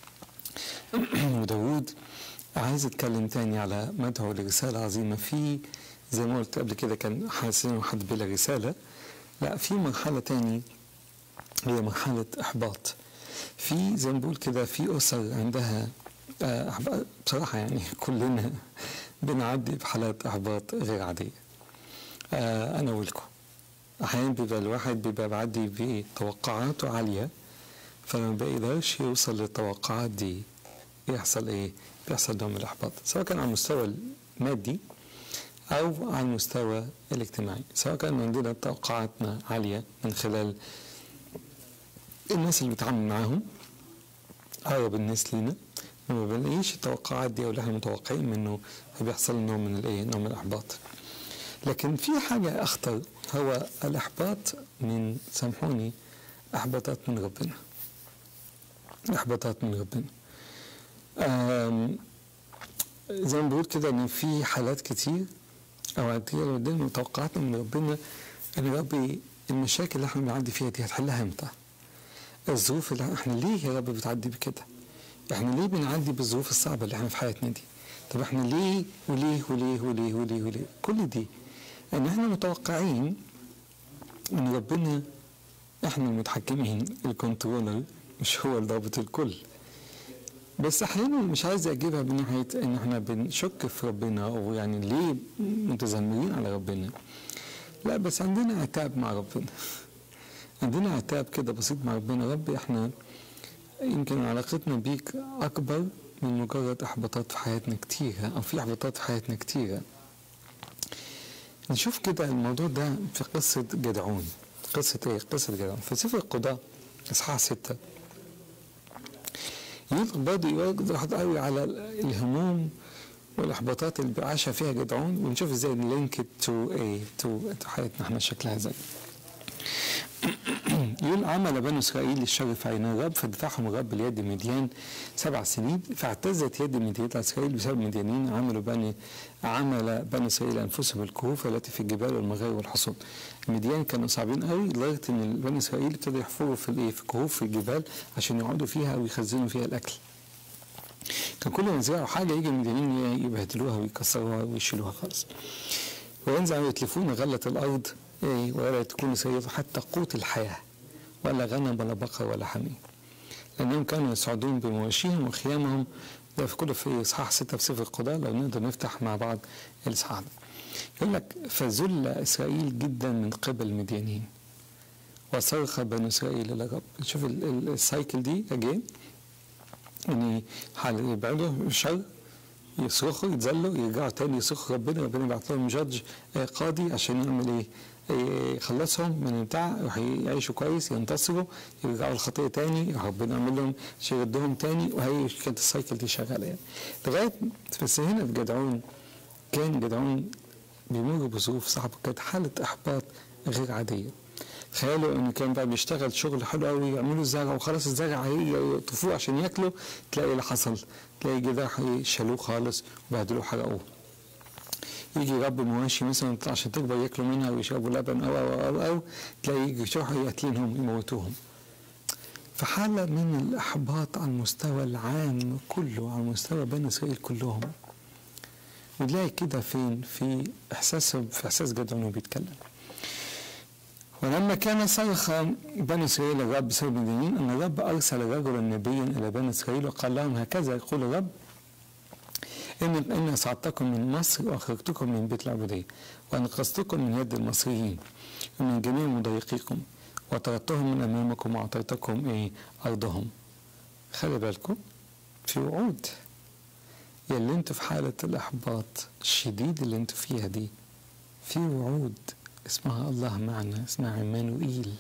وداوود عايز أتكلم تاني على مدعو لرسالة عظيمة في زي ما قلت قبل كده كان حاسس إنه حد بلا رسالة لا في مرحلة تاني هي مرحلة إحباط في زي ما بقول كده في أسر عندها آه، أحب- بصراحة يعني كلنا بنعدي بحالات إحباط غير عادية آه، أنا ولكم أحيانا بيبقى الواحد بيبقى معدي بتوقعاته عالية فلما بيقدرش يوصل للتوقعات دي بيحصل إيه؟ بيحصل نوع من الإحباط سواء كان على المستوى المادي أو على المستوى الاجتماعي سواء كان عندنا توقعاتنا عالية من خلال الناس اللي بنتعامل معاهم أقرب الناس لينا لما بنلاقيش التوقعات دي أو اللي احنا متوقعين منه فبيحصل نوع من الإيه؟ نوع من الإحباط لكن في حاجة أخطر هو الإحباط من سامحوني إحباطات من ربنا إحباطات من ربنا آم، زي ما بقول كده إن في حالات كتير أو كتير قدامنا توقعاتنا من ربنا إن ربي المشاكل اللي احنا بنعدي فيها دي هتحلها إمتى؟ الظروف اللي احنا ليه يا رب بتعدي بكده؟ احنا ليه بنعدي بالظروف الصعبة اللي احنا في حياتنا دي؟ طب احنا ليه وليه وليه وليه وليه وليه؟ كل دي ان احنا متوقعين ان ربنا احنا المتحكمين الكنترولر مش هو الضابط الكل بس احيانا مش عايز اجيبها من ناحيه ان احنا بنشك في ربنا او يعني ليه متذمرين على ربنا لا بس عندنا عتاب مع ربنا عندنا عتاب كده بسيط مع ربنا رب احنا يمكن علاقتنا بيك اكبر من مجرد احباطات في حياتنا كتيره او في احباطات في حياتنا كتيره نشوف كده الموضوع ده في قصة جدعون قصة ايه؟ قصة جدعون في سفر القضاء اصحاح ستة يطلق برضه يوضح قوي على الهموم والاحباطات اللي عاشها فيها جدعون ونشوف ازاي نلينك تو ايه تو حياتنا احنا شكلها زي يقول عمل بنو اسرائيل الشر في عين الرب فدفعهم الرب ليد مديان سبع سنين فاعتزت يد مديان اسرائيل بسبب المديانين عملوا بني عمل بني اسرائيل انفسهم الكهوف التي في الجبال والمغارب والحصون. المديان كانوا صعبين قوي لدرجه ان بني اسرائيل ابتدوا يحفروا في الايه في الكهوف في الجبال عشان يقعدوا فيها ويخزنوا فيها الاكل. كان كل ما يزرعوا حاجه يجي المديانين يبهدلوها ويكسروها ويشيلوها خالص. وينزعوا يتلفون غلة الأرض إيه ولا تكون سيد حتى قوت الحياة ولا غنم ولا بقر ولا حمير لأنهم كانوا يصعدون بمواشيهم وخيامهم ده في كله في إصحاح ستة في سفر القضاء لو نقدر نفتح مع بعض الإصحاح ده يقول لك فذل إسرائيل جدا من قبل المديانين وصرخ بنو إسرائيل إلى الرب شوف ال- ال- السايكل دي أجين إن حال يبعدوا الشر يصرخوا يتذلوا يرجعوا تاني يصرخوا ربنا ربنا يبعت لهم جادج آه، قاضي عشان يعمل ايه؟ آه، يخلصهم من البتاع يروح يعيشوا كويس ينتصروا يرجعوا الخطيه تاني يروح ربنا يعمل لهم عشان يردهم تاني وهي كانت السايكل دي شغاله يعني لغايه بس هنا في جدعون كان جدعون بيمر بظروف صعبه كانت حاله احباط غير عاديه تخيلوا انه كان بقى بيشتغل شغل حلو قوي يعملوا الزرع وخلاص الزرع هيجي يطفوه عشان ياكلوا تلاقي اللي حصل تلاقي كده شالوه خالص وبهدلوه حرقوه يجي رب مواشي مثلا عشان تكبر ياكلوا منها ويشربوا لبن او او او, أو تلاقي يجي يروحوا يقتلينهم يموتوهم فحالة من الإحباط على المستوى العام كله على مستوى بني إسرائيل كلهم ونلاقي كده فين في إحساسهم في إحساس جدعون بيتكلم ولما كان صرخ بني إسرائيل الرب بسبب مدينين أن الرب أرسل رجلا نبيا إلى بني إسرائيل وقال لهم هكذا يقول الرب إن إن أصعدتكم من مصر وأخرجتكم من بيت العبودية وأنقذتكم من يد المصريين ومن جميع مضايقيكم وطردتهم من أمامكم وأعطيتكم إيه أرضهم خلي بالكم في وعود يا اللي انتوا في حالة الإحباط الشديد اللي انتوا فيها دي في وعود اسمها الله معنا اسمها عمانوئيل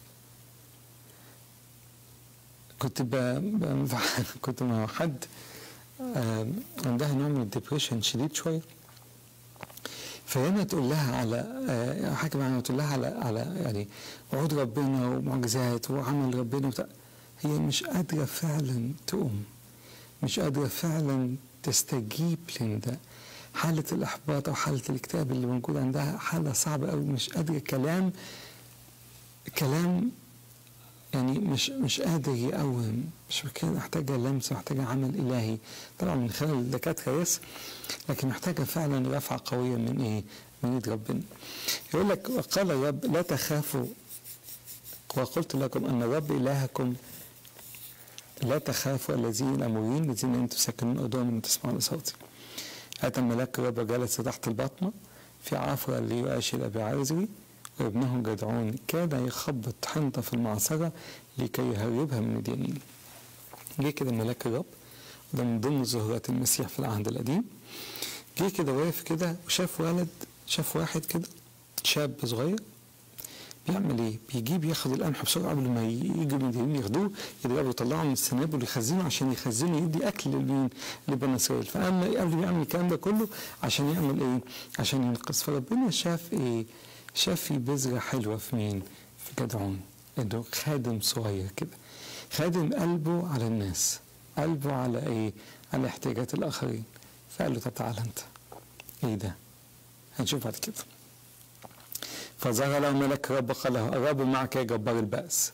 كنت ب... ب... كنت مع حد آه، عندها نوع من الدبريشن شديد شويه فهنا تقول لها على آه، حاجه معينه تقول لها على على يعني وعود ربنا ومعجزات وعمل ربنا وبتاع هي مش قادره فعلا تقوم مش قادره فعلا تستجيب لده حالة الإحباط أو حالة الاكتئاب اللي موجود عندها حالة صعبة أوي مش قادرة كلام كلام يعني مش مش قادر يقوم مش كده محتاجة لمسة محتاجة عمل إلهي طبعا من خلال الدكاترة يس لكن محتاجة فعلا رفعة قوية من إيه؟ من إيد ربنا يقول لك وقال الرب لا تخافوا وقلت لكم أن الرب إلهكم لا تخافوا الذين الأمورين الذين أنتم ساكنون أرضهم أن تسمعوا لصوتي أتى ملاك الرب جلس تحت البطمة في عفرة ليؤاشي أبي عازري وابنه جدعون كاد يخبط حنطة في المعصرة لكي يهربها من اليمين جه كده ملاك الرب ده من ضمن ظهورات المسيح في العهد القديم جه كده واقف كده وشاف ولد شاف واحد كده شاب صغير بيعمل ايه؟ بيجيب ياخد القمح بسرعه قبل ما يجوا من اليمين ياخدوه يضربوا يطلعوا من السنابل ويخزنوا عشان يخزنوا يدي اكل لمين؟ لبني اسرائيل فاما قبل ما يعمل الكلام ده كله عشان يعمل ايه؟ عشان ينقذ فربنا شاف ايه؟ شاف في بذره حلوه في مين؟ في جدعون انه خادم صغير كده خادم قلبه على الناس قلبه على ايه؟ على احتياجات الاخرين فقال له طب تعالى انت ايه ده؟ هنشوف بعد كده فظهر له ملك رب قال له الرب معك يا جبار البأس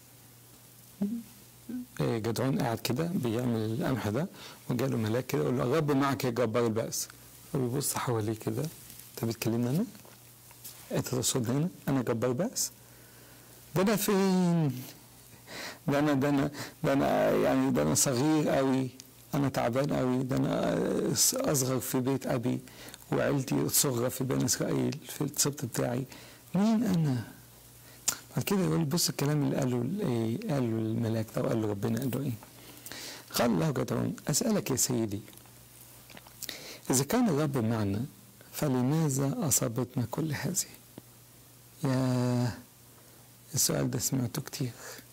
إيه جدعون قاعد كده بيعمل القمح ده وجاله ملاك كده يقول له الرب معك يا جبار البأس فبيبص حواليه كده انت بتكلمني انا؟ انت تقصدني انا؟ انا جبار بأس؟ ده انا فين؟ ده انا ده انا ده انا يعني ده انا صغير قوي انا تعبان قوي ده انا اصغر في بيت ابي وعيلتي صغرى في بني اسرائيل في السبط بتاعي مين انا؟ بعد كده يقول بص الكلام اللي قاله ايه قاله الملاك ده وقال له ربنا قال له ايه؟ قال له جدعون اسالك يا سيدي اذا كان الرب معنا فلماذا اصابتنا كل هذه؟ يا السؤال ده سمعته كتير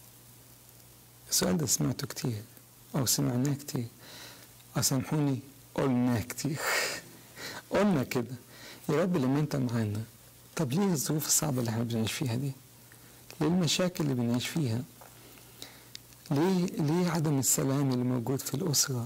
السؤال ده سمعته كتير او سمعناه كتير اسامحوني قلناه كتير قلنا كده يا رب لما انت معانا طب ليه الظروف الصعبة اللي احنا بنعيش فيها دي؟ ليه المشاكل اللي بنعيش فيها؟ ليه ليه عدم السلام اللي موجود في الأسرة؟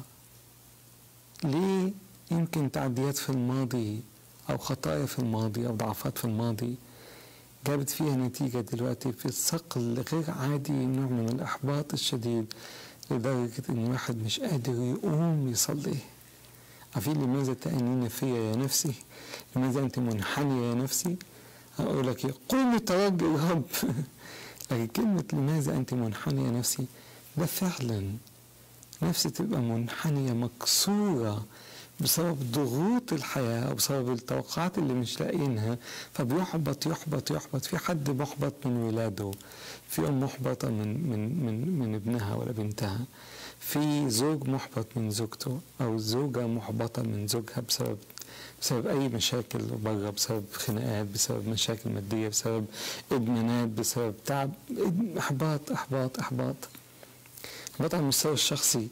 ليه يمكن تعديات في الماضي أو خطايا في الماضي أو ضعفات في الماضي جابت فيها نتيجة دلوقتي في صقل غير عادي نوع من الإحباط الشديد لدرجة إن الواحد مش قادر يقوم يصلي عارفين لماذا تأنين فيا يا نفسي؟ لماذا أنت منحنية يا نفسي؟ أقول لك قومي ترجي الرب لكن كلمة لماذا أنت منحنية نفسي ده فعلا نفسي تبقى منحنية مكسورة بسبب ضغوط الحياة وبسبب التوقعات اللي مش لاقيينها فبيحبط يحبط يحبط في حد محبط من ولاده في أم محبطة من من من من ابنها ولا بنتها في زوج محبط من زوجته أو زوجة محبطة من زوجها بسبب بسبب أي مشاكل بره بسبب خناقات بسبب مشاكل مادية بسبب إدمانات بسبب تعب إحباط إحباط إحباط إحباط على المستوى الشخصي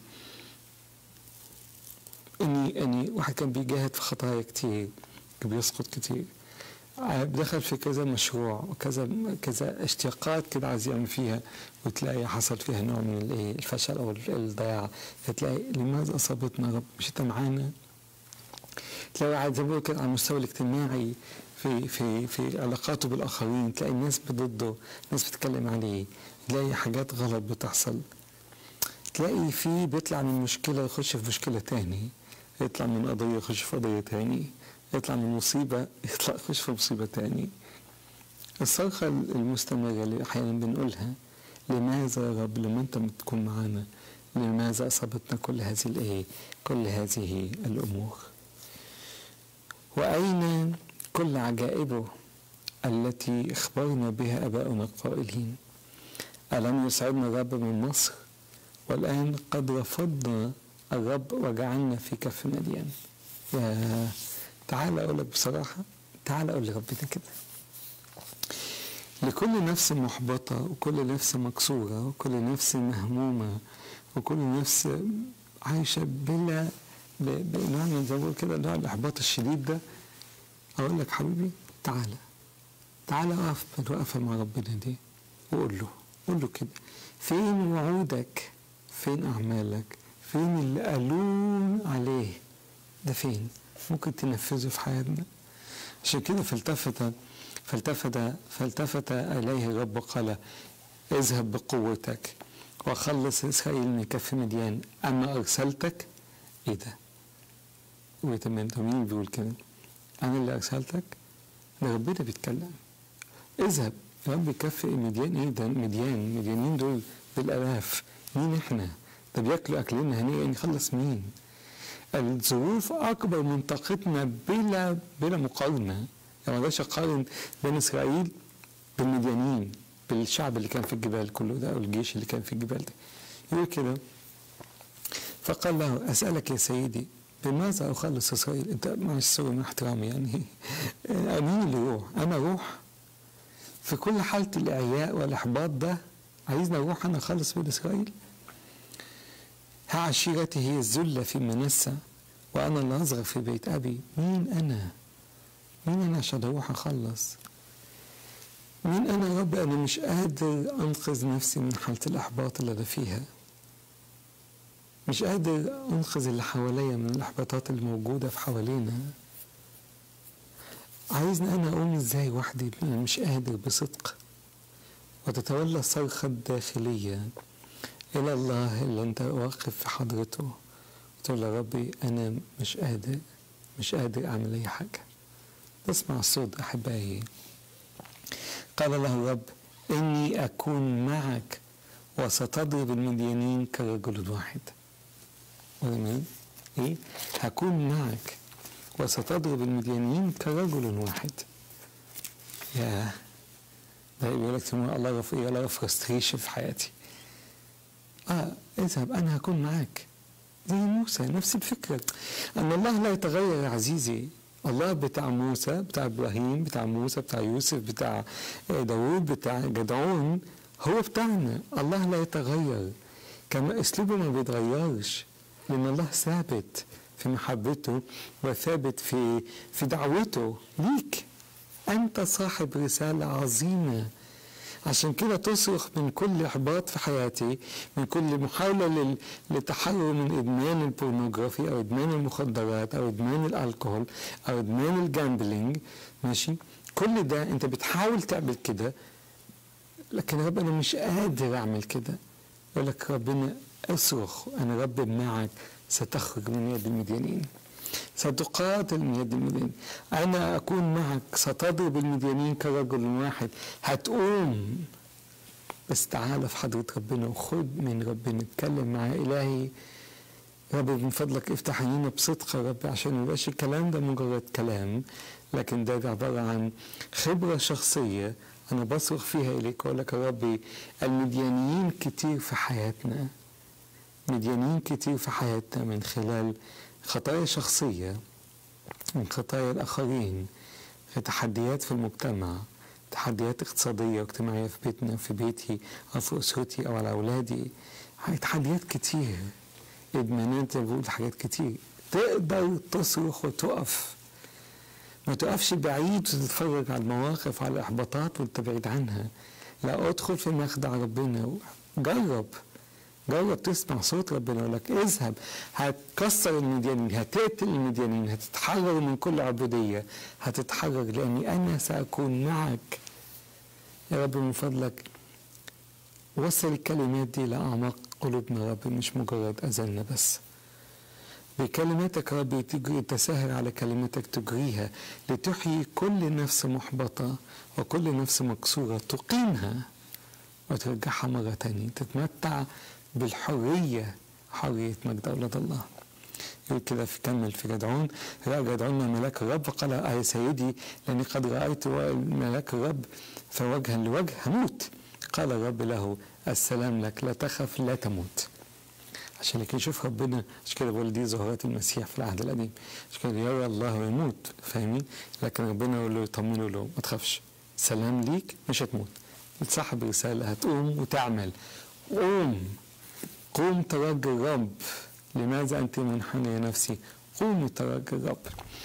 إني إني واحد كان بيجاهد في خطايا كتير بيسقط كتير دخل في كذا مشروع وكذا كذا اشتياقات كده عايز يعمل فيها وتلاقي حصل فيها نوع من الايه الفشل او الضياع فتلاقي لماذا اصابتنا رب مش انت معانا تلاقي عاد زي ما بقول كده على المستوى الاجتماعي في في في علاقاته بالاخرين تلاقي الناس ضده ناس بتتكلم عليه تلاقي حاجات غلط بتحصل تلاقي في بيطلع من مشكله يخش في مشكله تاني يطلع من قضيه يخش في قضيه تاني يطلع من مصيبه يطلع يخش في مصيبه تاني الصرخه المستمره اللي احيانا بنقولها لماذا يا رب لما انت بتكون معانا لماذا اصابتنا كل هذه الايه كل هذه الامور واين كل عجائبه التي اخبرنا بها اباؤنا القائلين الم يسعدنا الرب من مصر والان قد رفضنا الرب وجعلنا في كف مليان يا تعال اقول لك بصراحه تعال اقول لربنا كده لكل نفس محبطة وكل نفس مكسورة وكل نفس مهمومة وكل نفس عايشة بلا ب- بنوع من زي ما بقول كده نوع الإحباط الشديد ده أقول لك حبيبي تعالى تعالى اقف بالوقفة مع ربنا دي وقول له قول له كده فين وعودك فين أعمالك فين اللي قالون عليه ده فين ممكن تنفذه في حياتنا عشان كده فالتفت فالتفت فالتفت إليه الرب قال اذهب بقوتك وخلص إسرائيل من كف مديان أما أرسلتك إيه ده؟ وتمام طب مين بيقول كده؟ أنا اللي أرسلتك؟ ده ربنا بيتكلم اذهب يا رب كف مديان إيه ده؟ مديان مديانين دول بالآلاف مين إحنا؟ ده بياكلوا أكلنا هنيئا يخلص مين؟ الظروف أكبر من طاقتنا بلا بلا مقارنة يعني ما اقدرش أقارن بين إسرائيل بالمديانين بالشعب اللي كان في الجبال كله ده أو الجيش اللي كان في الجبال ده يقول كده فقال له أسألك يا سيدي بماذا أخلص إسرائيل؟ أنت مع السوء مع احترامي يعني مين اللي يروح؟ أنا أروح في كل حالة الإعياء والإحباط ده عايزني أروح أنا أخلص بين إسرائيل؟ ها عشيرتي هي الذلة في منسى وأنا اللي أصغر في بيت أبي مين أنا؟ مين أنا عشان أروح أخلص؟ مين أنا يا رب أنا مش قادر أنقذ نفسي من حالة الإحباط اللي أنا فيها مش قادر أنقذ اللي حواليا من الإحباطات اللي موجودة في حوالينا عايزني أنا أقوم إزاي وحدي أنا مش قادر بصدق وتتولى الصرخة الداخلية إلى الله اللي أنت واقف في حضرته تقول يا ربي أنا مش قادر مش قادر أعمل أي حاجة تسمع الصوت أحبائي قال له الرب إني أكون معك وستضرب المديانين كرجل واحد مين؟ إيه؟ هكون معك وستضرب المديانين كرجل واحد يا ده يقول لك الله رف إيه الله فرستريشن في حياتي اه اذهب انا هكون معاك زي موسى نفس الفكره ان الله لا يتغير يا عزيزي الله بتاع موسى بتاع ابراهيم بتاع موسى بتاع يوسف بتاع داوود بتاع جدعون هو بتاعنا الله لا يتغير كما اسلوبه ما بيتغيرش لان الله ثابت في محبته وثابت في في دعوته ليك انت صاحب رساله عظيمه عشان كده تصرخ من كل احباط في حياتي من كل محاوله لل- للتحرر من ادمان البورنوغرافي او ادمان المخدرات او ادمان الالكهول او ادمان الجامبلينج ماشي كل ده انت بتحاول تعمل كده لكن رب انا مش قادر اعمل كده يقول لك ربنا اصرخ انا رب معك ستخرج من يد المديانين ستقاتل من يد المديانين أنا أكون معك ستضرب المديانين كرجل واحد هتقوم بس تعالى في حضرة ربنا وخد من ربنا اتكلم مع إلهي رب من فضلك افتح عينينا بصدق يا رب عشان ما يبقاش الكلام ده مجرد كلام لكن ده, ده عبارة عن خبرة شخصية أنا بصرخ فيها إليك وأقول لك يا ربي المديانيين كتير في حياتنا مديانين كتير في حياتنا من خلال خطايا شخصية من خطايا الآخرين في تحديات في المجتمع تحديات اقتصادية واجتماعية في بيتنا في بيتي أو في أسرتي أو على أولادي هاي تحديات كتير إدمانات زي ما بقول حاجات كتير تقدر تصرخ وتقف ما تقفش بعيد وتتفرج على المواقف على الإحباطات وأنت بعيد عنها لا ادخل في مخدع ربنا جرب جرب تسمع صوت ربنا يقول لك اذهب هتكسر المديانين هتقتل المديانين هتتحرر من كل عبودية هتتحرر لأني أنا سأكون معك يا رب من فضلك وصل الكلمات دي لأعماق قلوبنا يا رب مش مجرد أذاننا بس بكلماتك يا رب تجري تساهر على كلماتك تجريها لتحيي كل نفس محبطة وكل نفس مكسورة تقيمها وترجعها مرة تانية تتمتع بالحرية حرية مجد أولاد الله يقول كده في كمل في جدعون رأى جدعون ملاك الرب قال آه يا سيدي لأني قد رأيت ملاك الرب فوجها لوجه هموت قال الرب له السلام لك لا تخف لا تموت عشان لكن يشوف ربنا عشان كده بقول دي ظهورات المسيح في العهد القديم عشان كده يرى الله ويموت فاهمين لكن ربنا يقول له يطمنه له ما تخافش سلام ليك مش هتموت صاحب رسالة هتقوم وتعمل قوم قوم ترجي الرب لماذا أنت منحنى يا نفسي قومي ترجي الرب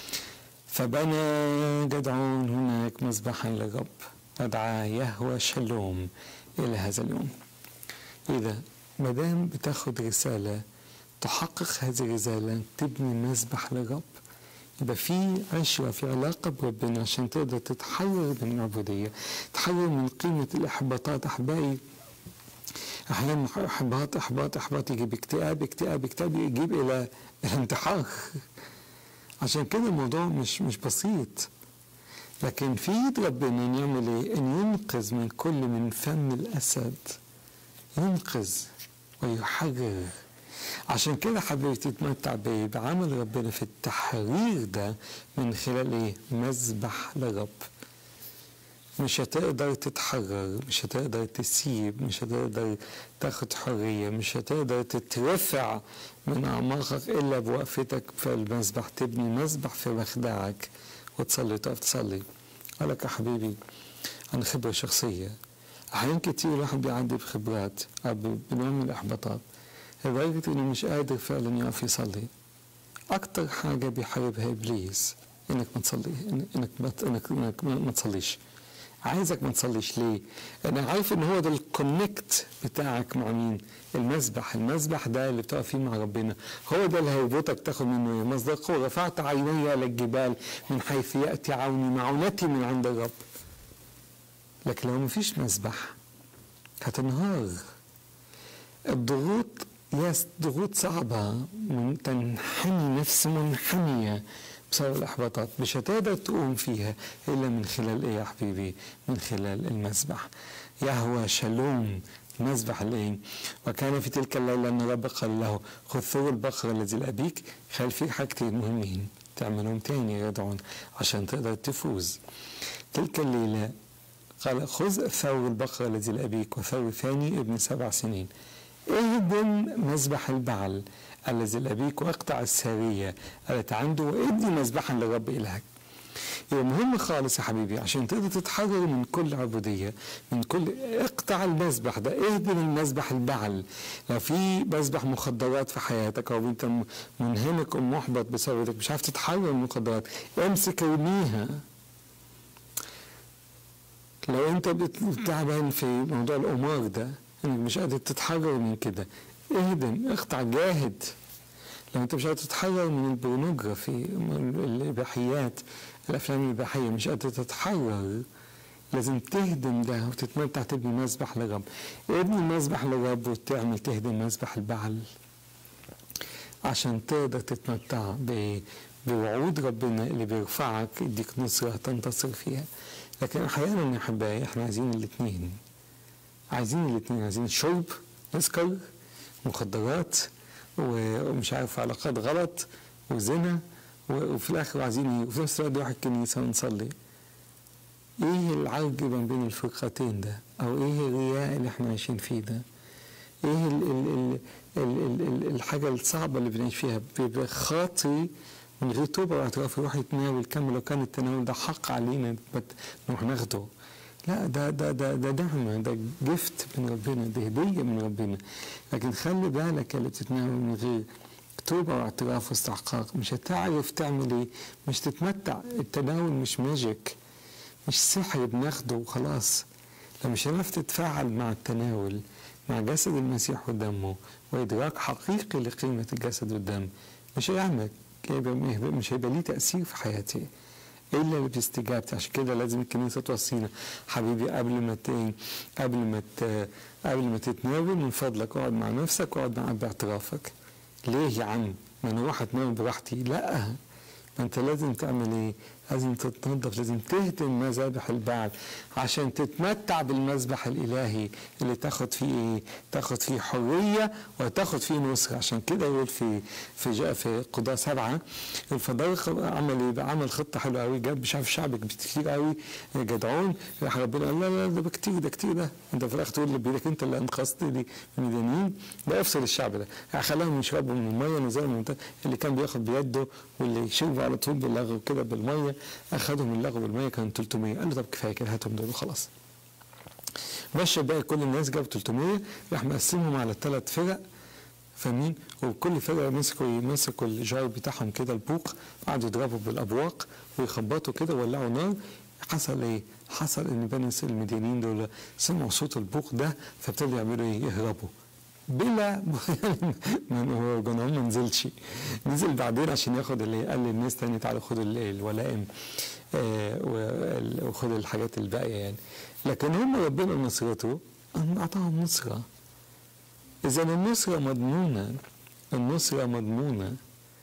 فبنى جدعون هناك مذبحا للرب ودعا يهوى شلوم إلى هذا اليوم إذا ما دام بتاخد رسالة تحقق هذه الرسالة تبني مسبح للرب يبقى في عشرة في علاقة بربنا عشان تقدر تتحرر من العبودية تتحرر من قيمة الإحباطات أحبائي أحيانا إحباط إحباط إحباط يجيب اكتئاب اكتئاب اكتئاب يجيب إلى الانتحار عشان كده الموضوع مش مش بسيط لكن في ايد ربنا ان يعمل ايه؟ ان ينقذ من كل من فم الاسد ينقذ ويحرر عشان كده حبيبي تتمتع بايه؟ بعمل ربنا في التحرير ده من خلال ايه؟ مذبح للرب مش هتقدر تتحرر مش هتقدر تسيب مش هتقدر تاخد حرية مش هتقدر تترفع من أعماقك إلا بوقفتك في المسبح تبني مسبح في مخدعك وتصلي تقف تصلي أقول لك يا حبيبي عن خبرة شخصية أحيان كتير الواحد بيعدي بخبرات أو بنوع من الإحباطات لدرجة إنه مش قادر فعلا يقف يصلي أكتر حاجة بيحاربها إبليس إنك ما تصلي إنك ما إنك, إنك ما تصليش عايزك ما تصليش ليه؟ انا عارف ان هو ده الكونكت بتاعك مع مين؟ المسبح، المسبح ده اللي بتقف فيه مع ربنا، هو ده اللي هيربطك تاخد منه ايه؟ مصداقه رفعت عيني الى الجبال من حيث ياتي عوني معونتي من عند الرب. لكن لو مفيش مسبح هتنهار. الضغوط هي ضغوط صعبة من تنحني نفس منحنية بسبب الإحباطات مش هتقدر تقوم فيها إلا من خلال إيه يا حبيبي من خلال المسبح يهوى شلوم مسبح الإيه وكان في تلك الليلة أن الرب قال له خذ ثور البقرة الذي لأبيك خلي فيك حاجتين مهمين تعملهم تاني يدعون عشان تقدر تفوز تلك الليلة قال خذ ثور البقرة الذي لأبيك وثور ثاني ابن سبع سنين اهدم مذبح البعل الذي لأبيك واقطع السارية التي عنده وادي مذبحا للرب إلهك يبقى مهم خالص يا حبيبي عشان تقدر تتحرر من كل عبودية من كل اقطع المذبح ده اهدم المذبح البعل لو في مذبح مخدرات في حياتك او انت منهمك ومحبط بسبب مش عارف تتحرر من المخدرات امسك ارميها لو انت تعبان في موضوع القمار ده انك مش قادر تتحرر من كده اهدم اقطع جاهد لو انت مش قادر تتحرر من البورنوجرافي من الاباحيات الافلام الاباحيه مش قادر تتحرر لازم تهدم ده وتتمتع تبني مسبح للرب ابني مسبح للرب وتعمل تهدم مسبح البعل عشان تقدر تتمتع بوعود ربنا اللي بيرفعك يديك نصرة تنتصر فيها لكن احيانا يا احبائي احنا عايزين الاثنين عايزين الاثنين عايزين شرب نسكر مخدرات ومش عارف علاقات غلط وزنا وفي الاخر عايزين ايه وفي نفس الوقت نروح الكنيسه ونصلي ايه العرج ما بين الفرقتين ده او ايه الرياء اللي احنا عايشين فيه ده ايه ال ال ال ال ال ال الحاجه الصعبه اللي بنعيش فيها بيبقى خاطري من غير توبه واعتراف يروح يتناول كم لو كان التناول ده حق علينا نروح ناخده لا ده ده ده ده نعمة ده جفت من ربنا ده هدية من ربنا لكن خلي بالك اللي بتتناول من غير توبة واعتراف واستحقاق مش هتعرف تعمل ايه مش تتمتع التناول مش ماجيك مش سحر بناخده وخلاص لو مش هنعرف تتفاعل مع التناول مع جسد المسيح ودمه وإدراك حقيقي لقيمة الجسد والدم مش هيعمل مش هيبقى ليه تأثير في حياتي الا باستجابتي عشان كده لازم الكنيسه توصينا حبيبي قبل ما ت... قبل ما ت... قبل ما تتناول من فضلك اقعد مع نفسك واقعد مع باعترافك ليه يا عم ما انا اروح اتناول براحتي لا ما انت لازم تعمل ايه لازم تتنظف لازم تهدم مذابح البعل عشان تتمتع بالمذبح الالهي اللي تاخد فيه ايه تاخد فيه حريه وتاخد فيه نصره عشان كده يقول في في جاء في قضاء سبعه الفضائق عمل ايه بقى عمل خطه حلوه قوي جاب مش عارف شعب كتير قوي جدعون راح ربنا قال لا لا ده كتير ده كتير ده انت في الاخر تقول لي بايدك انت اللي انقذت لي المديانين ده افصل الشعب ده خلاهم يشربوا من الميه نزلوا اللي كان بياخد بيده واللي شربوا على طول باللغو كده بالميه اخذهم اللغو بالميه كان 300 قال له طب كفايه كده هاتهم دول خلاص مشى باقي كل الناس جاب 300 راح مقسمهم على ثلاث فرق فاهمين وكل فرقه مسكوا مسكوا الجار بتاعهم كده البوق قعدوا يضربوا بالابواق ويخبطوا كده وولعوا نار حصل ايه؟ حصل ان بني المديانين دول سمعوا صوت البوق ده فابتدوا يعملوا ايه؟ يهربوا بلا من هو جنون ما نزلش نزل بعدين عشان ياخد اللي قال للناس تاني تعالوا خدوا الولائم آه وخدوا الحاجات الباقيه يعني لكن هم ربنا نصرته اعطاهم نصره اذا النصره مضمونه النصره مضمونه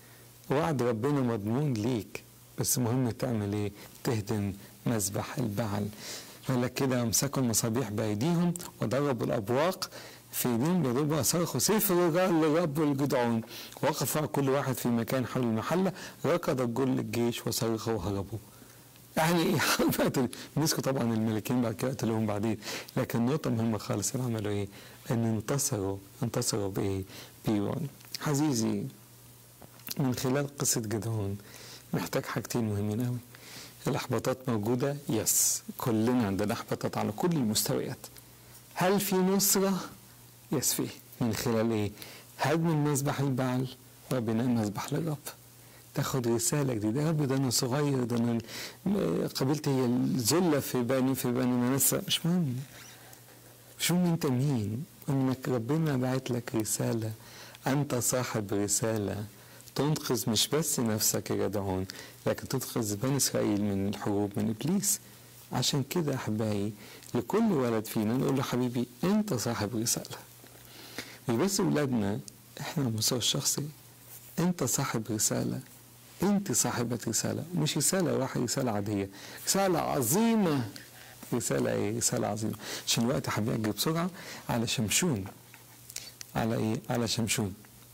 وعد ربنا مضمون ليك بس مهم تعمل ايه تهدم مذبح البعل قال لك كده امسكوا المصابيح بايديهم وضربوا الابواق في ايديهم يضربوا صرخوا سيف الرجال لرب الجدعون وقف كل واحد في مكان حول المحله ركض الجل الجيش وصرخوا وهربوا يعني مسكوا طبعا الملكين بعد كده قتلوهم بعدين لكن نقطة مهمة خالص اللي عملوا ايه؟ ان انتصروا انتصروا بايه؟ بيوان عزيزي من خلال قصة جدعون محتاج حاجتين مهمين قوي الاحباطات موجودة يس كلنا عندنا احباطات على كل المستويات هل في نصرة؟ يس فيه من خلال ايه؟ هدم المذبح البعل وبناء مذبح للرب تاخد رساله جديده يا رب ده انا صغير ده انا قابلت هي الذله في بني في بني منسى مش مهم مش مهم انت مين انك ربنا باعت لك رساله انت صاحب رساله تنقذ مش بس نفسك يا جدعون لكن تنقذ بني اسرائيل من الحروب من ابليس عشان كده احبائي لكل ولد فينا نقول له حبيبي انت صاحب رساله مش بس ولادنا احنا على المستوى الشخصي انت صاحب رساله انت صاحبة رسالة مش رسالة واحدة رسالة عادية رسالة عظيمة رسالة ايه رسالة عظيمة عشان الوقت حابب اجري بسرعة على شمشون على ايه على شمشون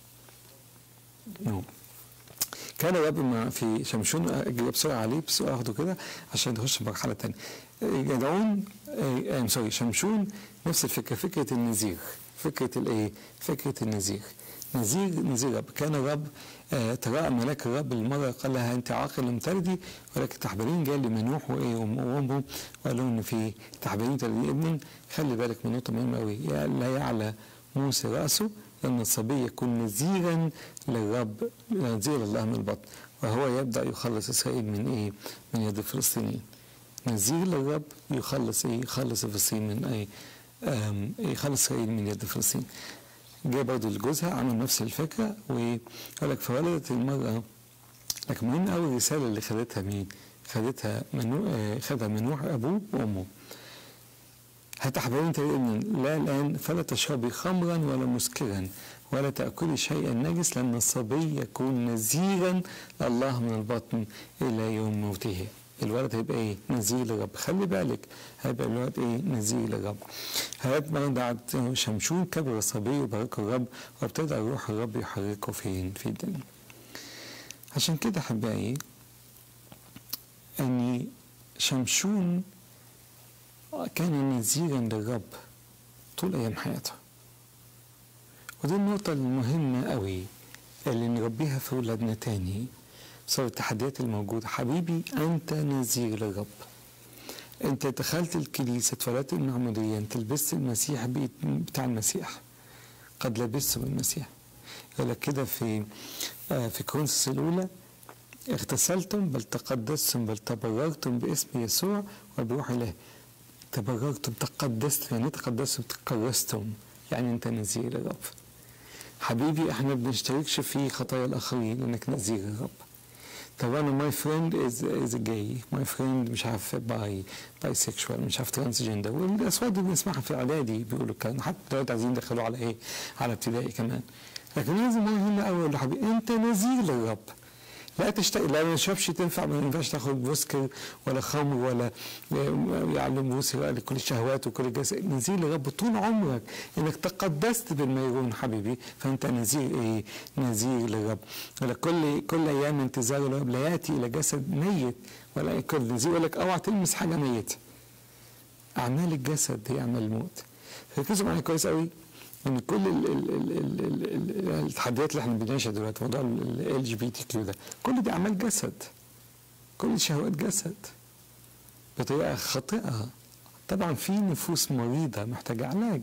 نو كان الرب مع في شمشون اجري بسرعة عليه بس اخده كده عشان نخش في مرحلة تانية جدعون ام سوري شمشون نفس الفكرة فكرة النذير فكرة الايه فكرة النذير نذير نذير رب كان الرب آه تراءى ملاك الرب المرة قال لها أنت عاقل لم تلدي ولكن تحبلين جاء لمنوح وإيه وأمه وقال لهم إن في تحبلين تلدي ابن خلي بالك من نقطة مهمة أوي لا يعلى موسى رأسه لأن الصبي يكون نذيرا للرب نذير الله من البطن وهو يبدأ يخلص إسرائيل من إيه؟ من يد الفلسطينيين نذير للرب يخلص إيه؟ يخلص فلسطين من إيه؟ يخلص إسرائيل من يد فلسطين جه برضه لجوزها عمل نفس الفكره وقال لك فولدت المراه لكن مهم قوي الرساله اللي خدتها مين؟ خدتها منو... خدها منوح ابوه وامه. هتحبلين ابن لا الان فلا تشربي خمرا ولا مسكرا ولا تاكلي شيئا نجس لان الصبي يكون نذيرا لله من البطن الى يوم موته. الولد هيبقى ايه؟ نذير للرب، خلي بالك هيبقى الولد ايه؟ نذير للرب. هيبقى ما دعت شمشون كبر الصبي وباركه الرب وابتدى روح الرب يحركه فين؟ في الدنيا. عشان كده احبائي اني شمشون كان نذيرا للرب طول ايام حياته. ودي النقطة المهمة قوي اللي نربيها في ولادنا تاني بسبب التحديات الموجودة حبيبي أنت نذير للرب أنت دخلت الكنيسة اتولدت المعمودية أنت لبست المسيح بتاع المسيح قد لبست بالمسيح يقول لك كده في آه في كورنثوس الأولى اغتسلتم بل تقدستم بل تبررتم باسم يسوع وبروح الله تبررتم تقدستم يعني تقدستم تكرستم يعني انت نذير للرب حبيبي احنا ما بنشتركش في خطايا الاخرين انك نذير للرب طب انا ماي فريند از از جاي ماي فريند مش عارف باي باي سيكشوال مش عارف ترانس جندر والاصوات دي بنسمعها في اعدادي بيقولوا الكلام حتى دلوقتي عايزين يدخلوا على ايه؟ على ابتدائي كمان لكن لازم مهم قوي اقول لحبيبي انت نذير للرب لا تشتغل لا ما تشربش تنفع ما ينفعش تاخد بوسكر ولا خمر ولا يعلم بوسكر لكل الشهوات وكل الجسد نذير للرب طول عمرك انك تقدست بالميرون حبيبي فانت نذير ايه؟ نذير للرب ولا كل كل ايام انتظار الرب لا ياتي الى جسد ميت ولا كل نذير يقول لك اوعى تلمس حاجه ميته اعمال الجسد هي اعمال الموت ركزوا معايا كويس قوي ان كل ال ال ال ال ال ال التحديات اللي احنا بنعيشها دلوقتي موضوع ال جي بي تي كيو ده كل دي اعمال جسد كل شهوات جسد بطريقه خاطئه طبعا في نفوس مريضه محتاجه علاج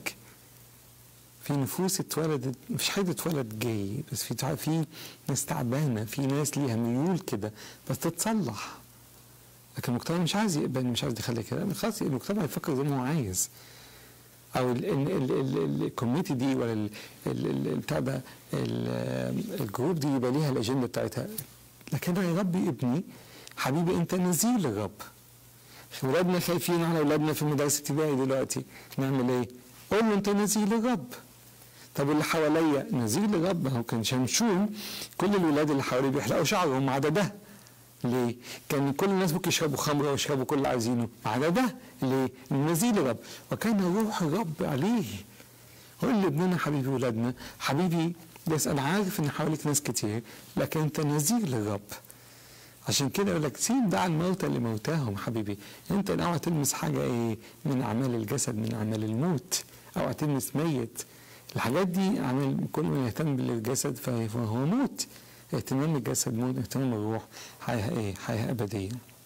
في نفوس اتولدت مفيش حد اتولد جاي بس في في ناس تعبانه في ناس ليها ميول كده بس تتصلح لكن المجتمع مش عايز يقبل مش عايز يخلي كده خلاص المجتمع يفكر زي ما هو عايز او الكوميتي دي ولا ال- ال- ال- بتاع ده ال- الجروب دي يبقى ليها الاجنده بتاعتها لكن انا يا ربي ابني حبيبي انت نذير للرب ولادنا خايفين على اولادنا في مدارس ابتدائي دلوقتي نعمل ايه؟ قول له انت نذير للرب طب واللي حواليا نذير للرب ما هو كان شمشون كل الولاد اللي حواليه بيحلقوا شعرهم ما عدا ده ليه؟ كان كل الناس ممكن يشربوا خمره ويشربوا كل اللي عايزينه ما عدا ده ليه؟ نذير للرب وكان روح الرب عليه قول لابننا حبيبي ولادنا حبيبي بس انا عارف ان حواليك ناس كتير لكن انت نذير للرب عشان كده يقول لك سيب دع الموتى لموتاهم حبيبي انت اوعى تلمس حاجه ايه من اعمال الجسد من اعمال الموت اوعى تلمس ميت الحاجات دي اعمال كل من يهتم بالجسد فهو موت اهتمام الجسد موت اهتمام الروح حياه ايه حياه ابديه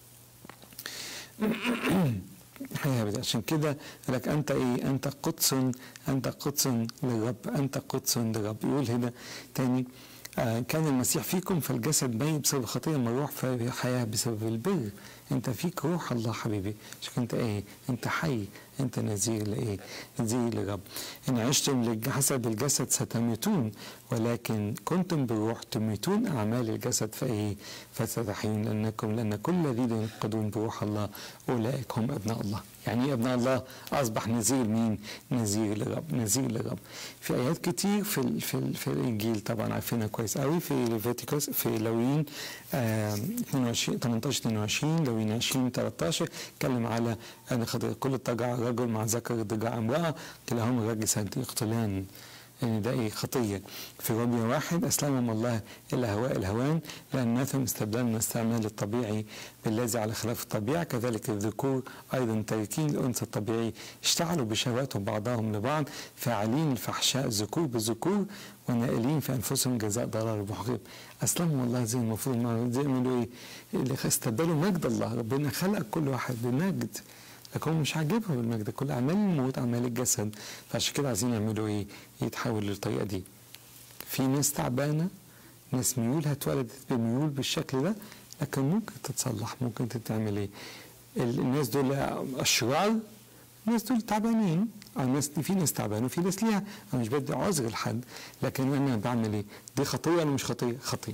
حياه ابديه عشان كده يقول لك انت ايه انت قدس انت قدس للرب انت قدس للرب يقول هنا تاني آه كان المسيح فيكم فالجسد ميت بسبب الخطيه اما الروح فحياه بسبب البر انت فيك روح الله حبيبي عشان انت ايه انت حي انت نذير لايه نذير للرب ان عشتم حسب الجسد ستموتون ولكن كنتم بالروح تميتون اعمال الجسد فايه فستحيون لانكم لان كل الذين ينقضون بروح الله اولئك هم ابناء الله يعني ايه ابناء الله اصبح نذير مين نذير للرب نذير للرب في ايات كتير في ال في, ال في الانجيل طبعا عارفينها كويس قوي في ليفيتيكوس في لوين آه 22 18 22 لوين 20 13 اتكلم على ان خد كل اضطجع رجل مع ذكر اضطجاع امراه كلاهما رجسا يقتلان يعني ده ايه خطيه في رومية واحد اسلمهم الله الى هواء الهوان لان نثم استبدلنا استعمال الطبيعي بالذي على خلاف الطبيعه كذلك الذكور ايضا تاركين الانثى الطبيعي اشتعلوا بشهواتهم بعضهم لبعض فاعلين الفحشاء الذكور بالذكور ونائلين في انفسهم جزاء ضرر محقب اسلمهم الله زي المفروض ما زي يعملوا ايه اللي استبدلوا مجد الله ربنا خلق كل واحد بمجد لكن هم مش عاجبهم المجد كل اعمال الموت اعمال الجسد فعشان كده عايزين يعملوا ايه يتحول للطريقه دي في ناس تعبانه ناس ميولها اتولدت بميول بالشكل ده لكن ممكن تتصلح ممكن تتعمل ايه الناس دول اشرار الناس دول تعبانين الناس دي في ناس تعبانه وفي ناس ليها انا مش بدي عذر لحد لكن انا بعمل ايه دي خطيه ولا مش خطيه خطيه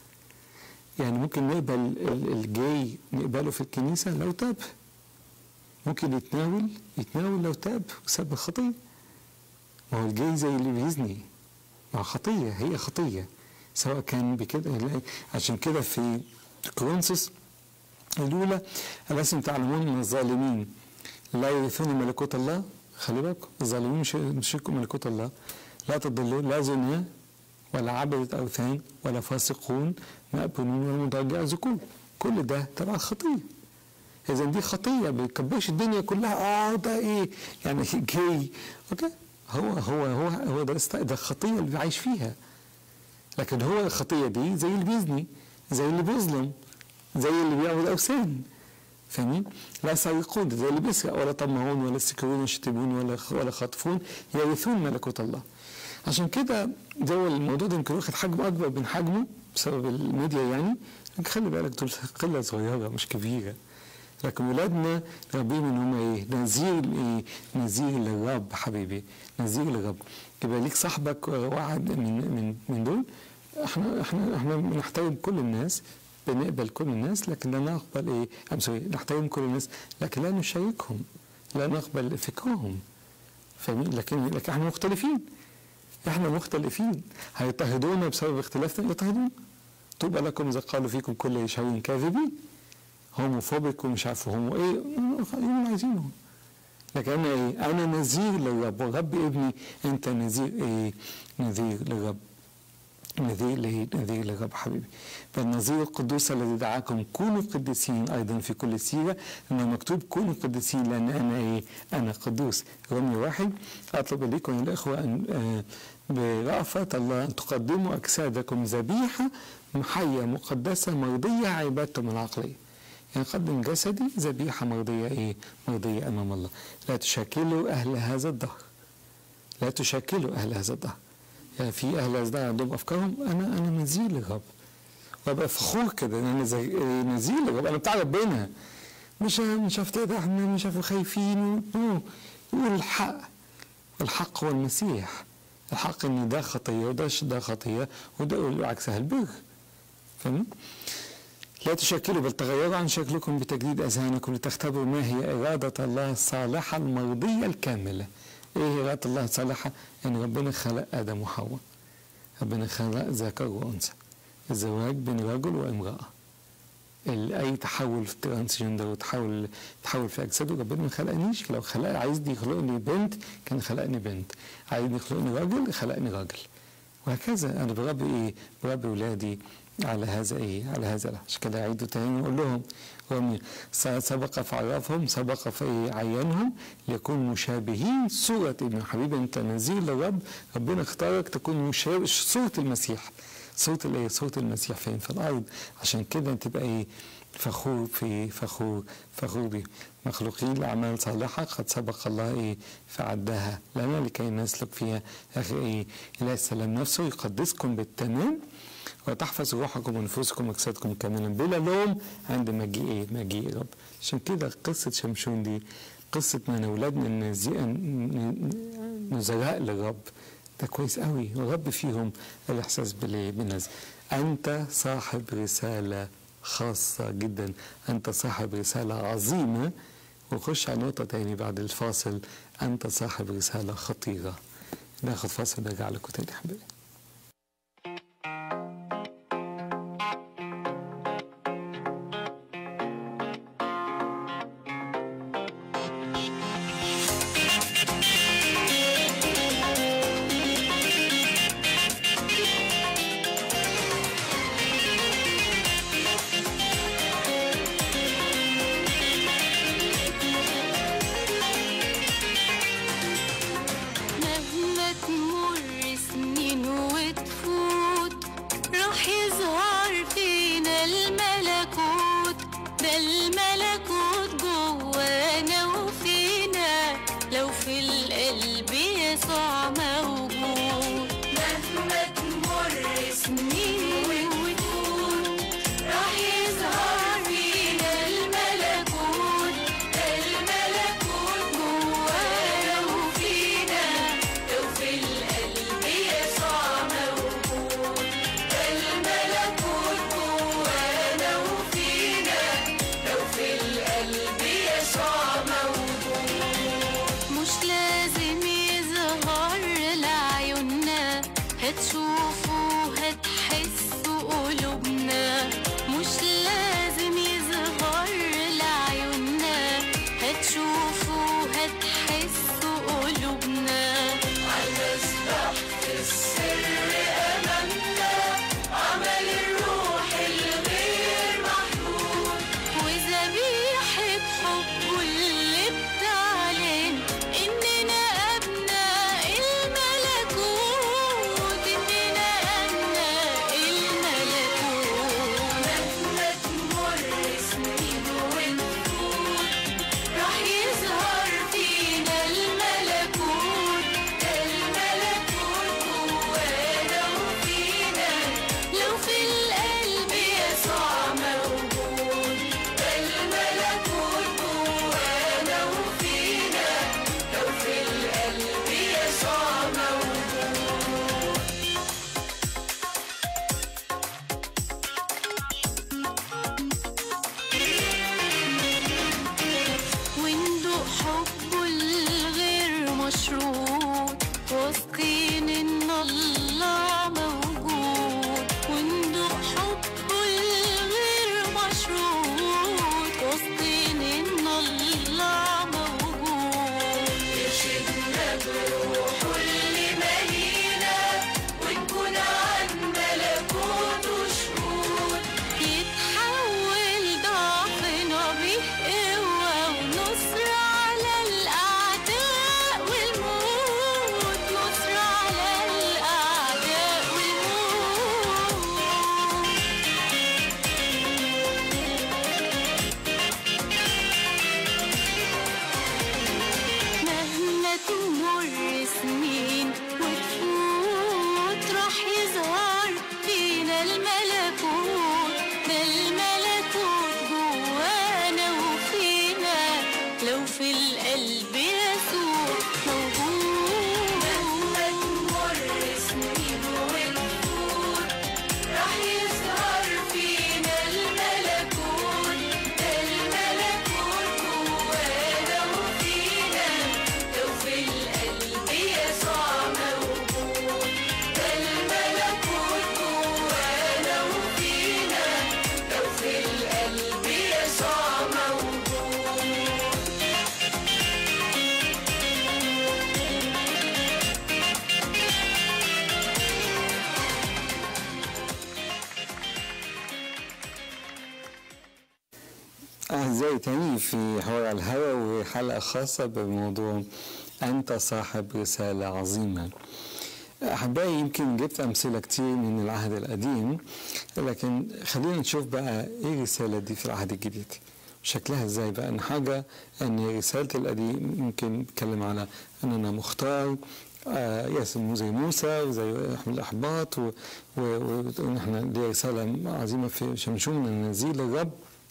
يعني ممكن نقبل الجاي نقبله في الكنيسه لو تاب ممكن يتناول يتناول لو تاب وساب الخطيه ما هو الجاي زي اللي بيزني ما هو خطيه هي خطيه سواء كان بكده عشان كده في كورنثوس الاولى ألستم تعلمون من الظالمين لا يرثون ملكوت الله خلي بالكم الظالمين مش يشركوا ملكوت الله لا تضلوا لا زنا ولا عبدة أوثان ولا فاسقون مأبونون ولا مضاجع ذكور كل ده تبع الخطيه اذا دي خطيه ما بيكبرش الدنيا كلها اه ده ايه يعني جاي اوكي هو هو هو هو ده ده الخطيه اللي عايش فيها لكن هو الخطيه دي زي اللي بيزني زي اللي بيظلم زي اللي بيعبد اوثان فاهمين؟ لا سارقون زي اللي بيسرق ولا طمعون ولا سكرون يشتمون ولا ولا خاطفون يرثون ملكوت الله. عشان كده ده الموضوع ده يمكن واخد حجم اكبر من حجمه بسبب الميديا يعني لكن خلي بالك دول قله صغيره مش كبيره. لكن ولادنا ربيهم ان هم ايه؟ نذير ايه؟ نذير للرب حبيبي، نذير للرب. يبقى ليك صاحبك واحد من من من دول احنا احنا احنا بنحترم كل الناس بنقبل كل الناس لكن لا نقبل ايه ام سوري نحترم كل الناس لكن لا نشاركهم لا نقبل فكرهم فاهمين لكن لكن احنا مختلفين احنا مختلفين هيضطهدونا بسبب اختلافنا يضطهدونا طوبى لكم اذا قالوا فيكم كل شيء كاذبين هوموفوبيك ومش عارف هومو ايه يقولوا اللي عايزينه لكن انا ايه انا نذير للرب والرب ابني انت نذير ايه نذير للرب نذير ليه نذير للرب حبيبي فالنظير القدوس الذي دعاكم كونوا قديسين ايضا في كل سيره انه مكتوب كونوا قديسين لان انا ايه انا قدوس رمي واحد اطلب اليكم الاخوه ان آه برأفة الله ان تقدموا اجسادكم ذبيحه حيه مقدسه مرضيه عبادتم العقليه يعني قدم جسدي ذبيحه مرضيه ايه مرضيه امام الله لا تشاكلوا اهل هذا الدهر لا تشاكلوا اهل هذا الدهر يعني في اهل هذا عندهم افكارهم انا انا نذير للرب وابقى فخور كده ان انا زي نذير للرب انا بتاع ربنا مش مش هفتدى احنا مش عارف خايفين يقول الحق الحق هو المسيح الحق ان ده خطيه وده ده خطيه وده عكسها البر فاهم لا تشكلوا بل تغيروا عن شكلكم بتجديد اذهانكم لتختبروا ما هي اراده الله الصالحه المرضيه الكامله ايه اراده الله الصالحه ان ربنا خلق ادم وحواء ربنا خلق ذكر وانثى الزواج بين رجل وامراه اي تحول في الترانسجندر وتحول تحول في اجساده ربنا ما خلقنيش لو خلق عايزني يخلقني بنت كان خلقني بنت عايزني يخلقني راجل خلقني راجل وهكذا انا بربي ايه بربي ولادي على هذا ايه على هذا عشان كده اعيدوا تاني نقول لهم هم سبق فعرفهم سبق في عينهم ليكونوا مشابهين صورة ابن حبيبي انت نذير للرب ربنا اختارك تكون مشابه صورة المسيح صورة الايه صورة المسيح فين في الارض عشان كده تبقى ايه فخور في فخور فخور بيه مخلوقين لأعمال صالحة قد سبق الله إيه فعدها لنا لكي نسلك فيها أخي إيه إله السلام نفسه يقدسكم بالتمام وتحفظ روحكم ونفوسكم واجسادكم كاملا بلا لوم عند مجيء ايه؟ مجيء الرب. عشان كده قصه شمشون دي قصه من اولادنا نزلاء للرب ده كويس قوي والرب فيهم الاحساس بالناس انت صاحب رساله خاصه جدا انت صاحب رساله عظيمه وخش على نقطه تاني بعد الفاصل انت صاحب رساله خطيره ناخد فاصل نرجع لكم تاني حبيبي مهما تمر سنين أعزائي تاني في حوار على الهواء وحلقة خاصة بموضوع أنت صاحب رسالة عظيمة أحبائي يمكن جبت أمثلة كتير من العهد القديم لكن خلينا نشوف بقى إيه الرسالة دي في العهد الجديد شكلها ازاي بقى ان حاجة ان رسالة القديم ممكن نتكلم على ان انا مختار آه ياسم زي موسى وزي احمد الاحباط و- و- وان احنا دي رسالة عظيمة في شمشون نزيل الرب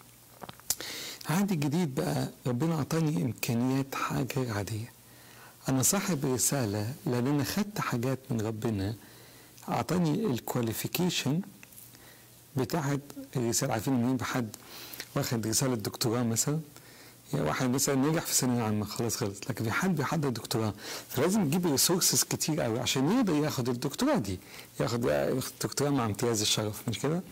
العهد الجديد بقى ربنا اعطاني امكانيات حاجة غير عادية انا صاحب رسالة لان انا خدت حاجات من ربنا اعطاني الكواليفيكيشن بتاعت الرسالة عارفين مين بحد واخد رسالة دكتوراه مثلا يعني واحد مثلا نجح في ثانوية عامة خلاص خلص لكن في حد بيحضر دكتوراه فلازم يجيب ريسورسز كتير قوي عشان يقدر ياخد الدكتوراه دي ياخد ياخد دكتوراه مع امتياز الشرف مش كده؟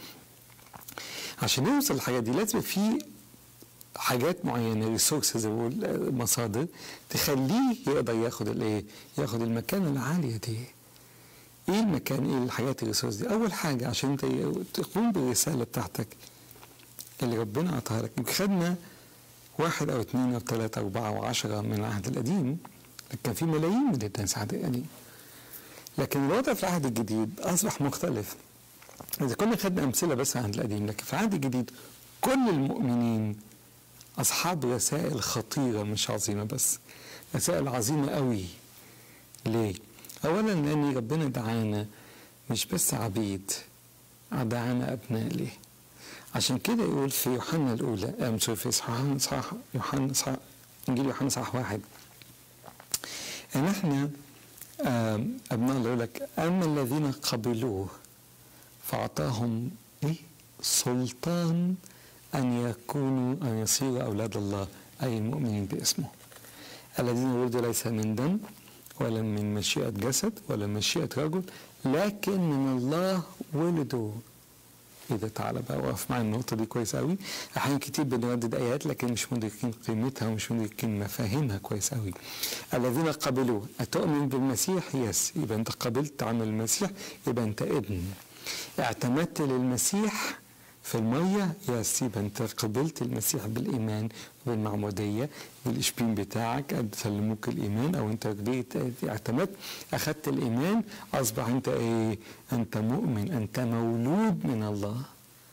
عشان يوصل للحاجات دي لازم في حاجات معينه ريسورسز مصادر تخليه يقدر ياخد الايه؟ ياخد المكانه العاليه دي. ايه المكان ايه الحاجات الريسورس دي؟ اول حاجه عشان انت تقوم بالرساله بتاعتك اللي ربنا اعطاها لك يمكن خدنا واحد او اثنين او ثلاثه او اربعه او عشره من العهد القديم لكن كان في ملايين من الناس العهد القديم. لكن الوضع في العهد الجديد اصبح مختلف. اذا كنا خدنا امثله بس عن العهد القديم لكن في العهد الجديد كل المؤمنين أصحاب رسائل خطيرة مش عظيمة بس رسائل عظيمة قوي ليه؟ أولا لأن ربنا دعانا مش بس عبيد دعانا أبناء ليه عشان كده يقول في يوحنا الأولى آه سوري في إصحاح إصحاح يوحنا إصحاح إنجيل يوحنا إصحاح واحد إن إحنا آم، أبناء الله يقول لك أما الذين قبلوه فأعطاهم إيه؟ سلطان أن يكونوا أن يصيروا أولاد الله أي المؤمنين باسمه الذين ولدوا ليس من دم ولا من مشيئة جسد ولا من مشيئة رجل لكن من الله ولدوا إذا تعالى بقى وقف معايا النقطة دي كويس قوي أحيانا كتير بنردد آيات لكن مش مدركين قيمتها ومش مدركين مفاهيمها كويس قوي الذين قبلوه أتؤمن بالمسيح يس يبقى أنت قبلت عمل المسيح يبقى أنت ابن اعتمدت للمسيح في المية يس يبقى انت قبلت المسيح بالايمان بالمعموديه بالاشبين بتاعك سلموك الايمان او انت جيت اعتمدت اخذت الايمان اصبح انت ايه انت مؤمن انت مولود من الله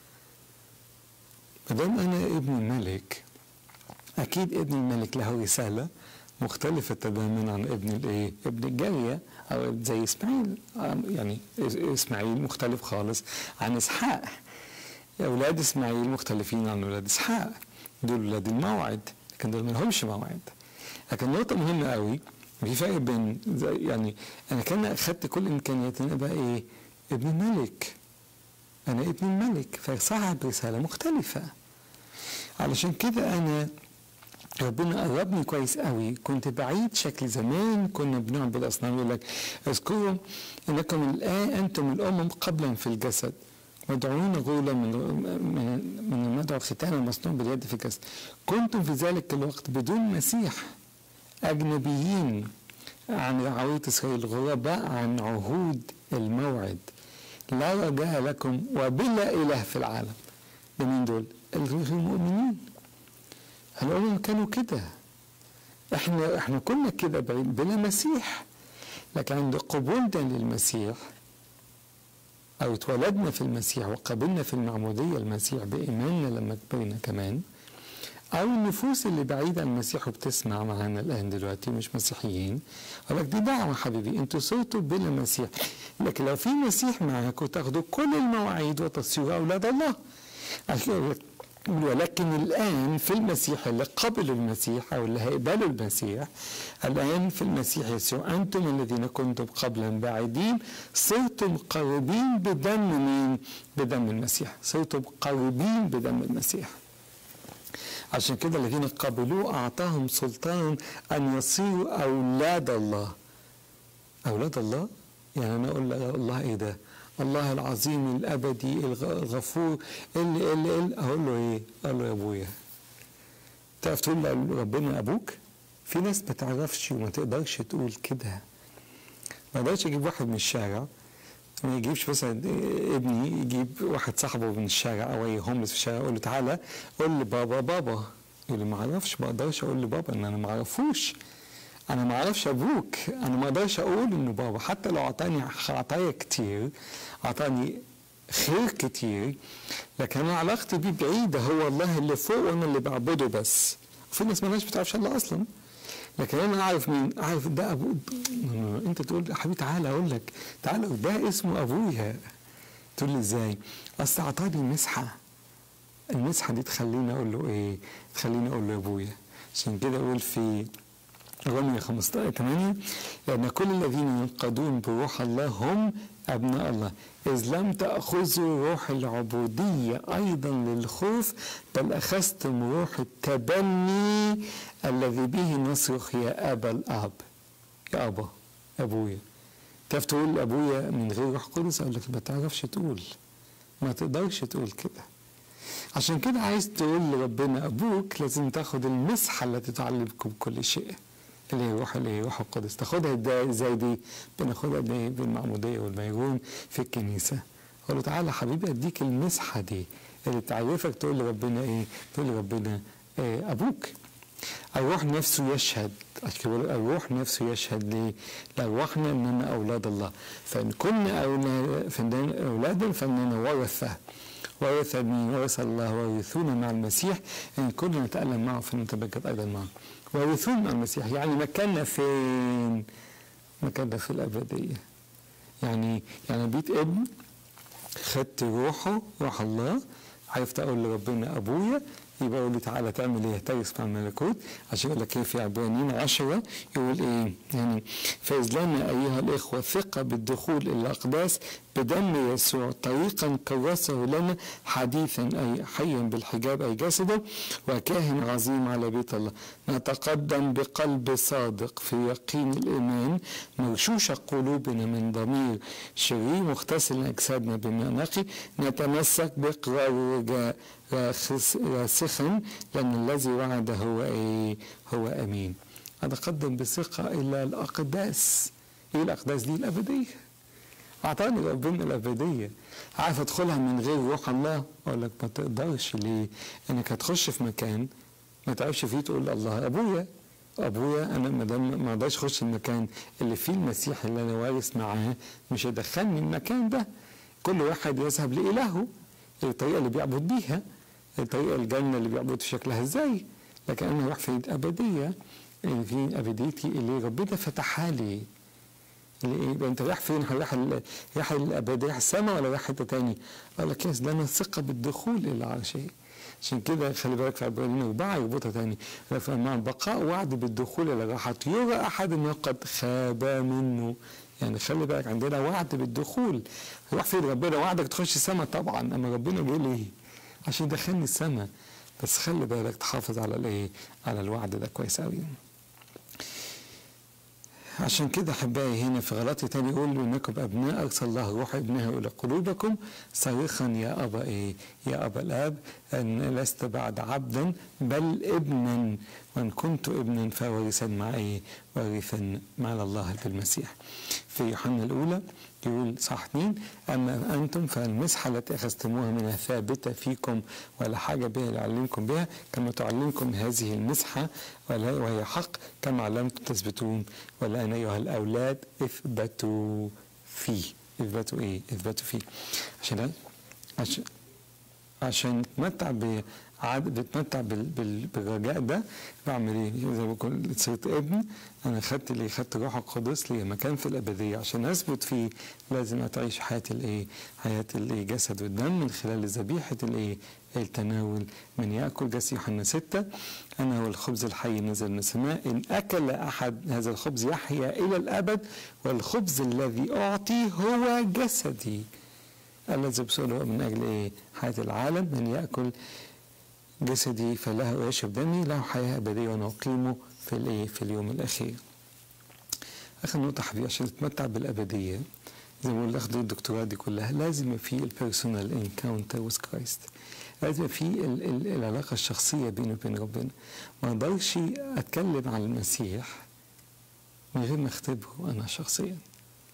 ما دام انا ابن الملك اكيد ابن الملك له رساله مختلفة تماما عن ابن الايه؟ ابن الجارية او زي اسماعيل آه، يعني اسماعيل مختلف خالص عن اسحاق أولاد إسماعيل مختلفين عن أولاد إسحاق دول أولاد الموعد لكن دول ما لهمش موعد لكن نقطة مهمة قوي في فرق بين زي- يعني أنا كان أخدت كل إمكانياتي أنا بقى إيه ابن الملك أنا ابن الملك فصاحب رسالة مختلفة علشان كده أنا ربنا قربني كويس قوي كنت بعيد شكل زمان كنا بنعبد اصنام يقول لك اذكروا انكم الان انتم الامم قبلا في الجسد مدعوون غولا من من من المدعو ختان المصنوع باليد في الجسد كنتم في ذلك الوقت بدون مسيح اجنبيين عن رعاية اسرائيل غرباء عن عهود الموعد لا رجاء لكم وبلا اله في العالم ده مين دول؟ المؤمنين الأمم كانوا كده احنا احنا كنا كده بعيد بلا مسيح لكن عند قبولنا للمسيح او اتولدنا في المسيح وقبلنا في المعموديه المسيح بايماننا لما كبرنا كمان او النفوس اللي بعيده عن المسيح وبتسمع معانا الان دلوقتي مش مسيحيين اقول لك دي دعوه حبيبي انتوا صرتوا بلا مسيح لكن لو في مسيح معاكم تاخدوا كل المواعيد وتصيروا اولاد الله عشان كده يقول لك ولكن الآن في المسيح اللي قبلوا المسيح أو اللي هيقبلوا المسيح الآن في المسيح يسوع أنتم الذين كنتم قبلا بعيدين صرتم قريبين بدم مين؟ بدم المسيح صرتم قريبين بدم المسيح عشان كده الذين قبلوه أعطاهم سلطان أن يصيروا أولاد الله أولاد الله؟ يعني أنا أقول الله إيه ده؟ الله العظيم الابدي الغفور اللي اللي, اللي اقول له ايه؟ اقول له يا ابويا تعرف تقول ربنا ابوك؟ في ناس ما تعرفش وما تقدرش تقول كده ما اقدرش اجيب واحد من الشارع ما يجيبش مثلا ابني يجيب واحد صاحبه من الشارع او اي هوملس في الشارع يقول له تعالى قول لي بابا بابا يقول لي ما اعرفش ما اقدرش اقول لبابا ان انا ما اعرفوش انا ما اعرفش ابوك انا ما اقدرش اقول انه بابا حتى لو اعطاني عطايا كتير اعطاني خير كتير لكن انا علاقتي بيه بعيده هو الله اللي فوق وانا اللي بعبده بس وفي ناس ما بتعرفش الله اصلا لكن انا اعرف مين اعرف ده ابو انت تقول يا حبيبي تعالى اقول لك تعالى ده اسمه ابويا تقول لي ازاي اصل اعطاني مسحه المسحه دي تخليني اقول له ايه تخليني اقول له يا ابويا عشان كده اقول في رمية 15 8 لأن كل الذين ينقضون بروح الله هم أبناء الله إذ لم تأخذوا روح العبودية أيضا للخوف بل أخذتم روح التبني الذي به نصرخ يا أبا الأب يا أبا أبويا تعرف تقول أبويا من غير روح قدس أقول لك ما تعرفش تقول ما تقدرش تقول كده عشان كده عايز تقول لربنا أبوك لازم تاخد المسحة التي تعلمكم كل شيء اللي هي روح اللي هي روح القدس تاخدها ده ازاي دي بناخدها بايه بالمعموديه والميرون في الكنيسه اقول له تعالى حبيبي اديك المسحه دي اللي تعرفك تقول لربنا ايه تقول لربنا إيه ابوك الروح نفسه يشهد الروح نفسه يشهد ليه؟ لأرواحنا أننا أولاد الله فإن كنا أولادا فإننا ورثة ورث من ورث الله ورثونا مع المسيح إن كنا نتألم معه فنتبجد أيضا معه ورثون مع المسيح يعني مكاننا فين؟ مكاننا في الأبدية يعني يعني بيت ابن خدت روحه روح الله عرفت أقول لربنا أبويا يبقى يقول لي تعالى تعمل ايه ترث مع الملكوت عشان يقول لك ايه في عبرانيين عشرة يقول ايه يعني فإذ لنا أيها الإخوة ثقة بالدخول إلى الأقداس بدم يسوع طريقا كرسه لنا حديثا أي حيا بالحجاب أي جسده وكاهن عظيم على بيت الله نتقدم بقلب صادق في يقين الإيمان مرشوش قلوبنا من ضمير شرير مغتسل أجسادنا بماء نقي نتمسك بإقرار الرجاء راسخا لأن الذي وعد هو إيه هو أمين أتقدم بثقة إلى الأقداس إيه الأقداس دي الأبدية أعطاني ربنا الأبدية عارف أدخلها من غير روح الله أقول لك ما تقدرش ليه إنك هتخش في مكان ما تعرفش فيه تقول الله أبويا أبويا أنا ما دام ما أقدرش أخش المكان اللي فيه المسيح اللي أنا وارث معاه مش هيدخلني المكان ده كل واحد يذهب لإلهه الطريقة اللي بيعبد بيها الطريقة الجنة اللي بيعبد في شكلها ازاي لكن أنا رايح في أبدية اللي في أبديتي اللي ربنا فتحها لي اللي إيه أنت رايح فين؟ رايح رايح الأبدية رايح السماء ولا رايح حتة تاني؟ قال لك يس لنا ثقة بالدخول إلى عرشه عشان كده خلي بالك في عبرانيين أربعة يربطها تاني مع البقاء وعد بالدخول إلى راحة يرى أحد أنه قد خاب منه يعني خلي بالك عندنا وعد بالدخول روح فين ربنا وعدك تخش السماء طبعا اما ربنا بيقول ايه عشان يدخلني السماء بس خلي بالك تحافظ على الايه على الوعد ده كويس قوي عشان كده احبائي هنا في غلطي تاني يقول انكم ابناء ارسل الله روح ابنه الى قلوبكم صريخا يا ابا ايه يا ابا الاب ان لست بعد عبدا بل ابنا وان كنت ابنا فوارثا مع ايه وارثا مع الله في المسيح في يوحنا الاولى يقول صح اثنين اما انتم فالمسحه التي اخذتموها منها ثابته فيكم ولا حاجه بها لأعلمكم بها كما تعلمكم هذه المسحه وهي حق كما علمتم تثبتون والان ايها الاولاد اثبتوا فيه اثبتوا ايه؟ اثبتوا فيه عشان عشان عشان نتمتع ب عاد بتمتع بال... بال... بالرجاء ده بعمل ايه؟ زي ما بقول صرت ابن انا خدت ليه؟ خدت روح القدس ليه؟ مكان في الابديه عشان اثبت فيه لازم اتعيش حياه الايه؟ حياه الايه؟ جسد والدم من خلال ذبيحه الايه؟ التناول من ياكل جسد يوحنا 6 انا هو الخبز الحي نزل من السماء ان اكل احد هذا الخبز يحيا الى الابد والخبز الذي اعطي هو جسدي الذي بسؤاله من اجل ايه؟ حياه العالم من ياكل جسدي فله ويشرب دمي له حياه ابديه وانا اقيمه في الايه؟ في اليوم الاخير. اخر نقطه حبيبي عشان نتمتع بالابديه زي ما بقول اخد الدكتوراه دي كلها لازم يبقى في البيرسونال انكاونتر وذ كرايست. لازم يبقى في ال ال العلاقه الشخصيه بيني وبين ربنا. ما اقدرش اتكلم عن المسيح من غير ما اختبره انا شخصيا.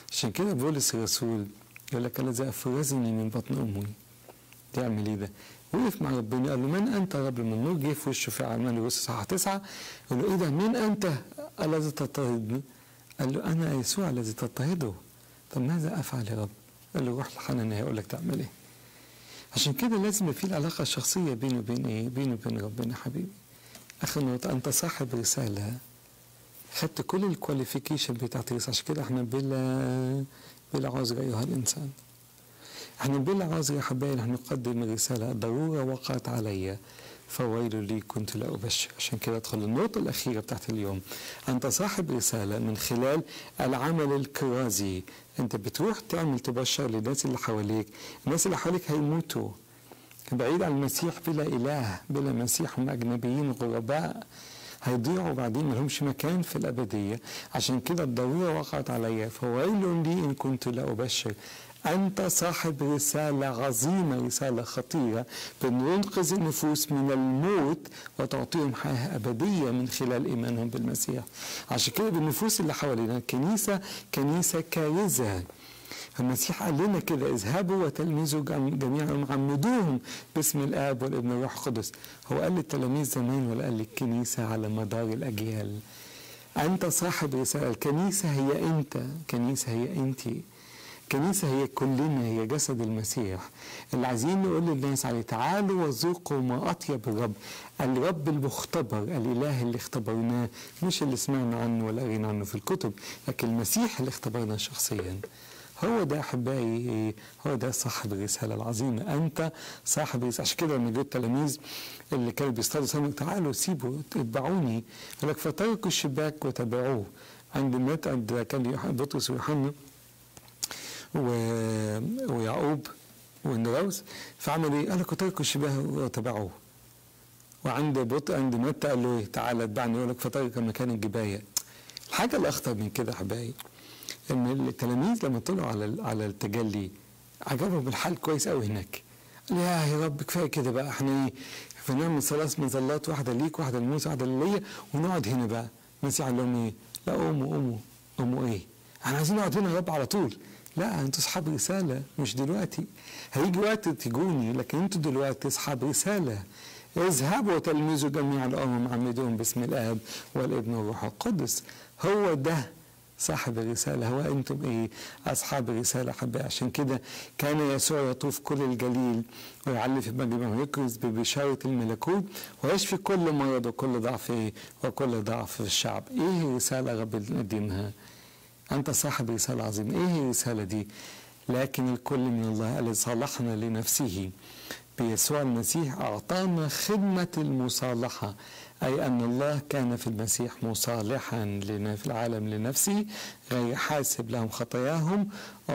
عشان كده بولس الرسول يقول لك الذي افرزني من بطن امي تعمل ايه ده؟ وقف مع ربنا قال له من انت يا رب من النور جه في وشه في اعمال الرسل صح تسعه يقول له ايه ده من انت الذي تضطهدني؟ قال له انا يسوع الذي تضطهده طب ماذا افعل يا رب؟ قال له روح لحنانيا هيقول لك تعمل ايه؟ عشان كده لازم يبقى في العلاقه الشخصيه بيني وبين ايه؟ بيني وبين ربنا حبيبي. اخر نقطه انت صاحب رساله خدت كل الكواليفيكيشن بتاعت الرساله عشان كده احنا بلا بلا عذر ايها الانسان. احنا بلا عذر يا حبايبي نحن نقدم الرساله ضروره وقعت علي فويل لي كنت لا ابشر عشان كده ادخل النقطه الاخيره بتاعت اليوم انت صاحب رساله من خلال العمل الكرازي انت بتروح تعمل تبشر للناس اللي حواليك الناس اللي حواليك هيموتوا بعيد عن المسيح بلا اله بلا مسيح هم اجنبيين غرباء هيضيعوا بعدين ما لهمش مكان في الابديه عشان كده الضروره وقعت علي فويل لي ان كنت لا ابشر أنت صاحب رسالة عظيمة رسالة خطيرة بننقذ النفوس من الموت وتعطيهم حياة أبدية من خلال إيمانهم بالمسيح عشان كده بالنفوس اللي حوالينا الكنيسة كنيسة كارثة المسيح قال لنا كده اذهبوا وتلمذوا جميعا وعمدوهم باسم الاب والابن والروح القدس هو قال للتلاميذ زمان ولا قال للكنيسه على مدار الاجيال انت صاحب رساله الكنيسه هي انت كنيسه هي انتِ الكنيسة هي كلنا هي جسد المسيح اللي عايزين نقول للناس عليه تعالوا وذوقوا ما أطيب الرب الرب المختبر الإله اللي اختبرناه مش اللي سمعنا عنه ولا قرينا عنه في الكتب لكن المسيح اللي اختبرنا شخصيا هو ده احبائي هو ده صاحب الرساله العظيمه انت صاحب الرساله عشان كده لما جه التلاميذ اللي كانوا بيصطادوا سمك تعالوا سيبوا اتبعوني يقول لك فتركوا الشباك وتبعوه عند مات عند كان بطرس ويوحنا و... ويعقوب والنراوس فعمل ايه؟ قال لك تركوا الشباه وتبعوه وعند بط عند متى قال له ايه؟ تعالى اتبعني يقول لك فترك مكان الجبايه الحاجه الاخطر من كده احبائي ان التلاميذ لما طلعوا على على التجلي عجبهم الحال كويس قوي هناك قال يا يا رب كفايه كده بقى احنا ايه فنعمل ثلاث مظلات واحده ليك واحده لموسى واحده ليا ونقعد هنا بقى المسيح قال لهم ايه؟ لا قوموا قوموا قوموا ايه؟ احنا عايزين نقعد هنا يا رب على طول لا انتوا اصحاب رساله مش دلوقتي هيجي وقت تجوني لكن انتوا دلوقتي اصحاب رساله اذهبوا وتلمذوا جميع الامم عمدوهم باسم الاب والابن والروح القدس هو ده صاحب الرسالة هو أنتم إيه أصحاب الرسالة حبايبي عشان كده كان يسوع يطوف كل الجليل ويعلي في مجمع ويكرز ببشارة الملكوت ويشفي كل مرض وكل ضعف إيه وكل ضعف في الشعب إيه الرسالة رب نقدمها أنت صاحب رسالة عظيمة إيه هي الرسالة دي لكن الكل من الله الذي صالحنا لنفسه بيسوع المسيح أعطانا خدمة المصالحة أي أن الله كان في المسيح مصالحا لنا في العالم لنفسه غير حاسب لهم خطاياهم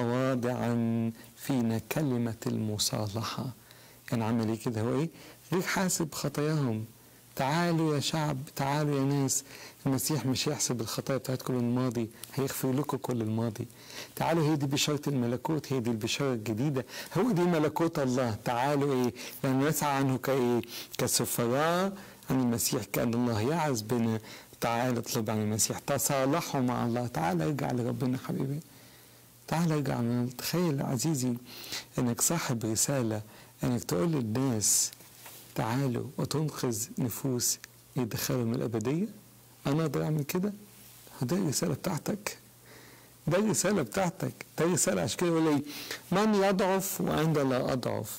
وواضعا فينا كلمة المصالحة يعني عمل إيه كده هو إيه غير حاسب خطاياهم تعالوا يا شعب تعالوا يا ناس المسيح مش هيحسب الخطايا بتاعتكم الماضي هيغفر لكم كل الماضي تعالوا هي دي بشارة الملكوت هي دي البشارة الجديدة هو دي ملكوت الله تعالوا ايه يعني نسعى عنه كايه كسفراء عن المسيح كأن الله يعز بنا تعال اطلب عن المسيح تصالحوا مع الله تعال ارجع لربنا حبيبي تعال ارجع من تخيل عزيزي انك صاحب رسالة انك تقول للناس تعالوا وتنقذ نفوس يدخلهم الأبدية أنا أقدر أعمل كده ده الرسالة بتاعتك ده الرسالة بتاعتك ده الرسالة عشان كده يقول لي من يضعف وأنا لا أضعف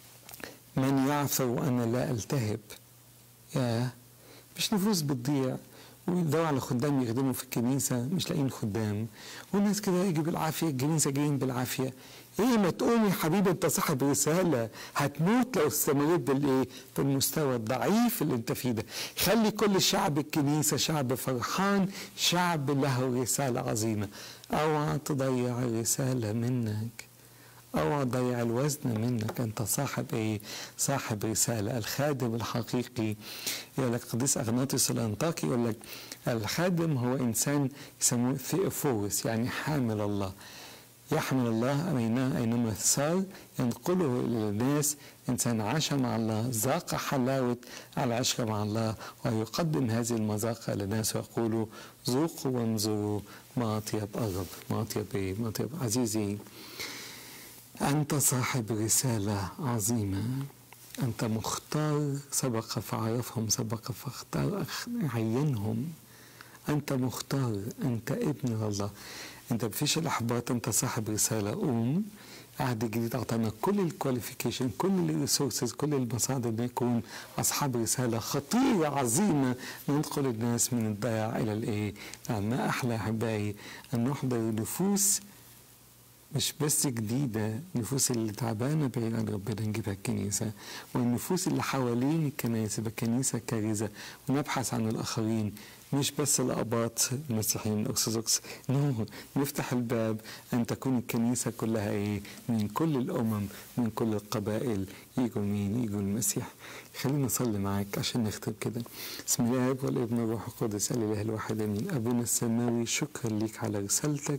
من يعثر وأنا لا ألتهب يا مش نفوس بتضيع ويدوروا على خدام يخدموا في الكنيسة مش لاقيين خدام والناس كده يجي بالعافية الكنيسة جايين بالعافية ايه ما تقوم يا حبيبي انت صاحب رسالة هتموت لو استمريت بالايه بالمستوى الضعيف اللي انت فيه ده خلي كل شعب الكنيسة شعب فرحان شعب له رسالة عظيمة اوعى تضيع الرسالة منك اوعى تضيع الوزن منك انت صاحب ايه صاحب رسالة الخادم الحقيقي يقول لك قديس اغناطيوس الانطاكي يقول لك الخادم هو انسان يسموه ثيوفورس يعني حامل الله يحمل الله أين- أينما سار ينقله إلى الناس إنسان عاش مع الله ذاق حلاوة العشرة مع الله ويقدم هذه المذاقة للناس ويقول ذوقوا وانظروا ما أطيب الرب ما أطيب إيه ما أطيب عزيزي أنت صاحب رسالة عظيمة أنت مختار سبق فعرفهم سبق فاختار أخ- عينهم أنت مختار أنت ابن الله أنت مفيش الإحباط أنت صاحب رسالة قوم عهد جديد أعطانا كل الكواليفيكيشن كل الريسورسز كل المصادر نكون أصحاب رسالة خطيرة عظيمة ننقل الناس من الضياع إلى الإيه؟ نعم ما أحلى أحبائي أن نحضر نفوس مش بس جديدة النفوس اللي تعبانة بعيد عن ربنا نجيبها الكنيسة والنفوس اللي حوالين الكنائس يبقى كنيسة كارثة ونبحث عن الآخرين مش بس الأباط المسيحيين الأرثوذكس نو نفتح الباب أن تكون الكنيسة كلها إيه من كل الأمم من كل القبائل يجوا مين يجوا المسيح خلينا نصلي معاك عشان نختم كده بسم الله الاب والابن والروح القدس الاله الواحد امين ابونا السماوي شكرا ليك على رسالتك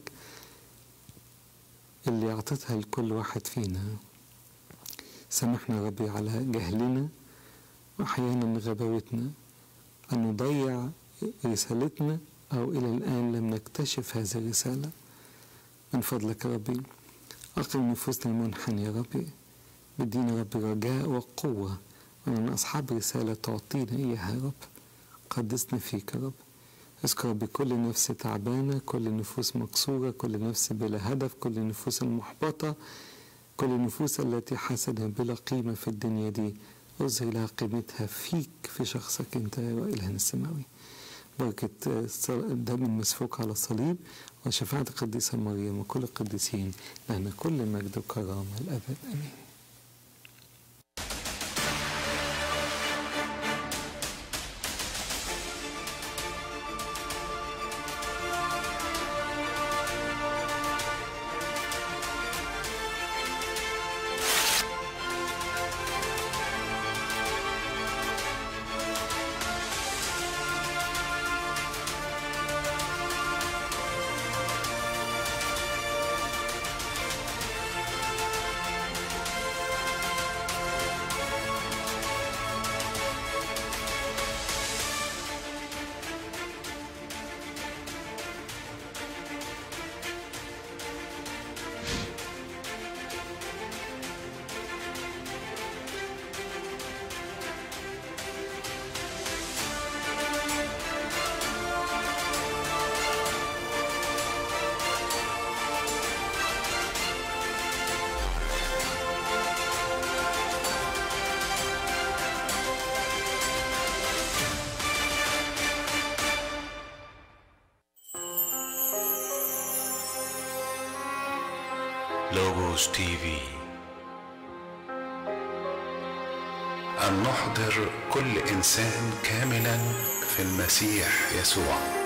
اللي أعطتها لكل واحد فينا سامحنا يا ربي على جهلنا وأحيانا غباوتنا أن نضيع رسالتنا أو إلى الآن لم نكتشف هذه الرسالة من فضلك يا ربي أقم نفوسنا المنحنية يا ربي بدينا يا ربي رجاء وقوة وأننا أصحاب رسالة تعطينا إياها يا رب قدسنا فيك يا رب اذكر بكل نفس تعبانة كل نفوس مكسورة كل نفس بلا هدف كل النفوس المحبطة كل النفوس التي حسنا بلا قيمة في الدنيا دي اظهر لها قيمتها فيك في شخصك انت يا إلهنا السماوي بركة الدم المسفوك على الصليب وشفاعة القديسة مريم وكل القديسين لنا كل مجد وكرامة الأبد آمين لوجوس تي في أن نحضر كل إنسان كاملا في المسيح يسوع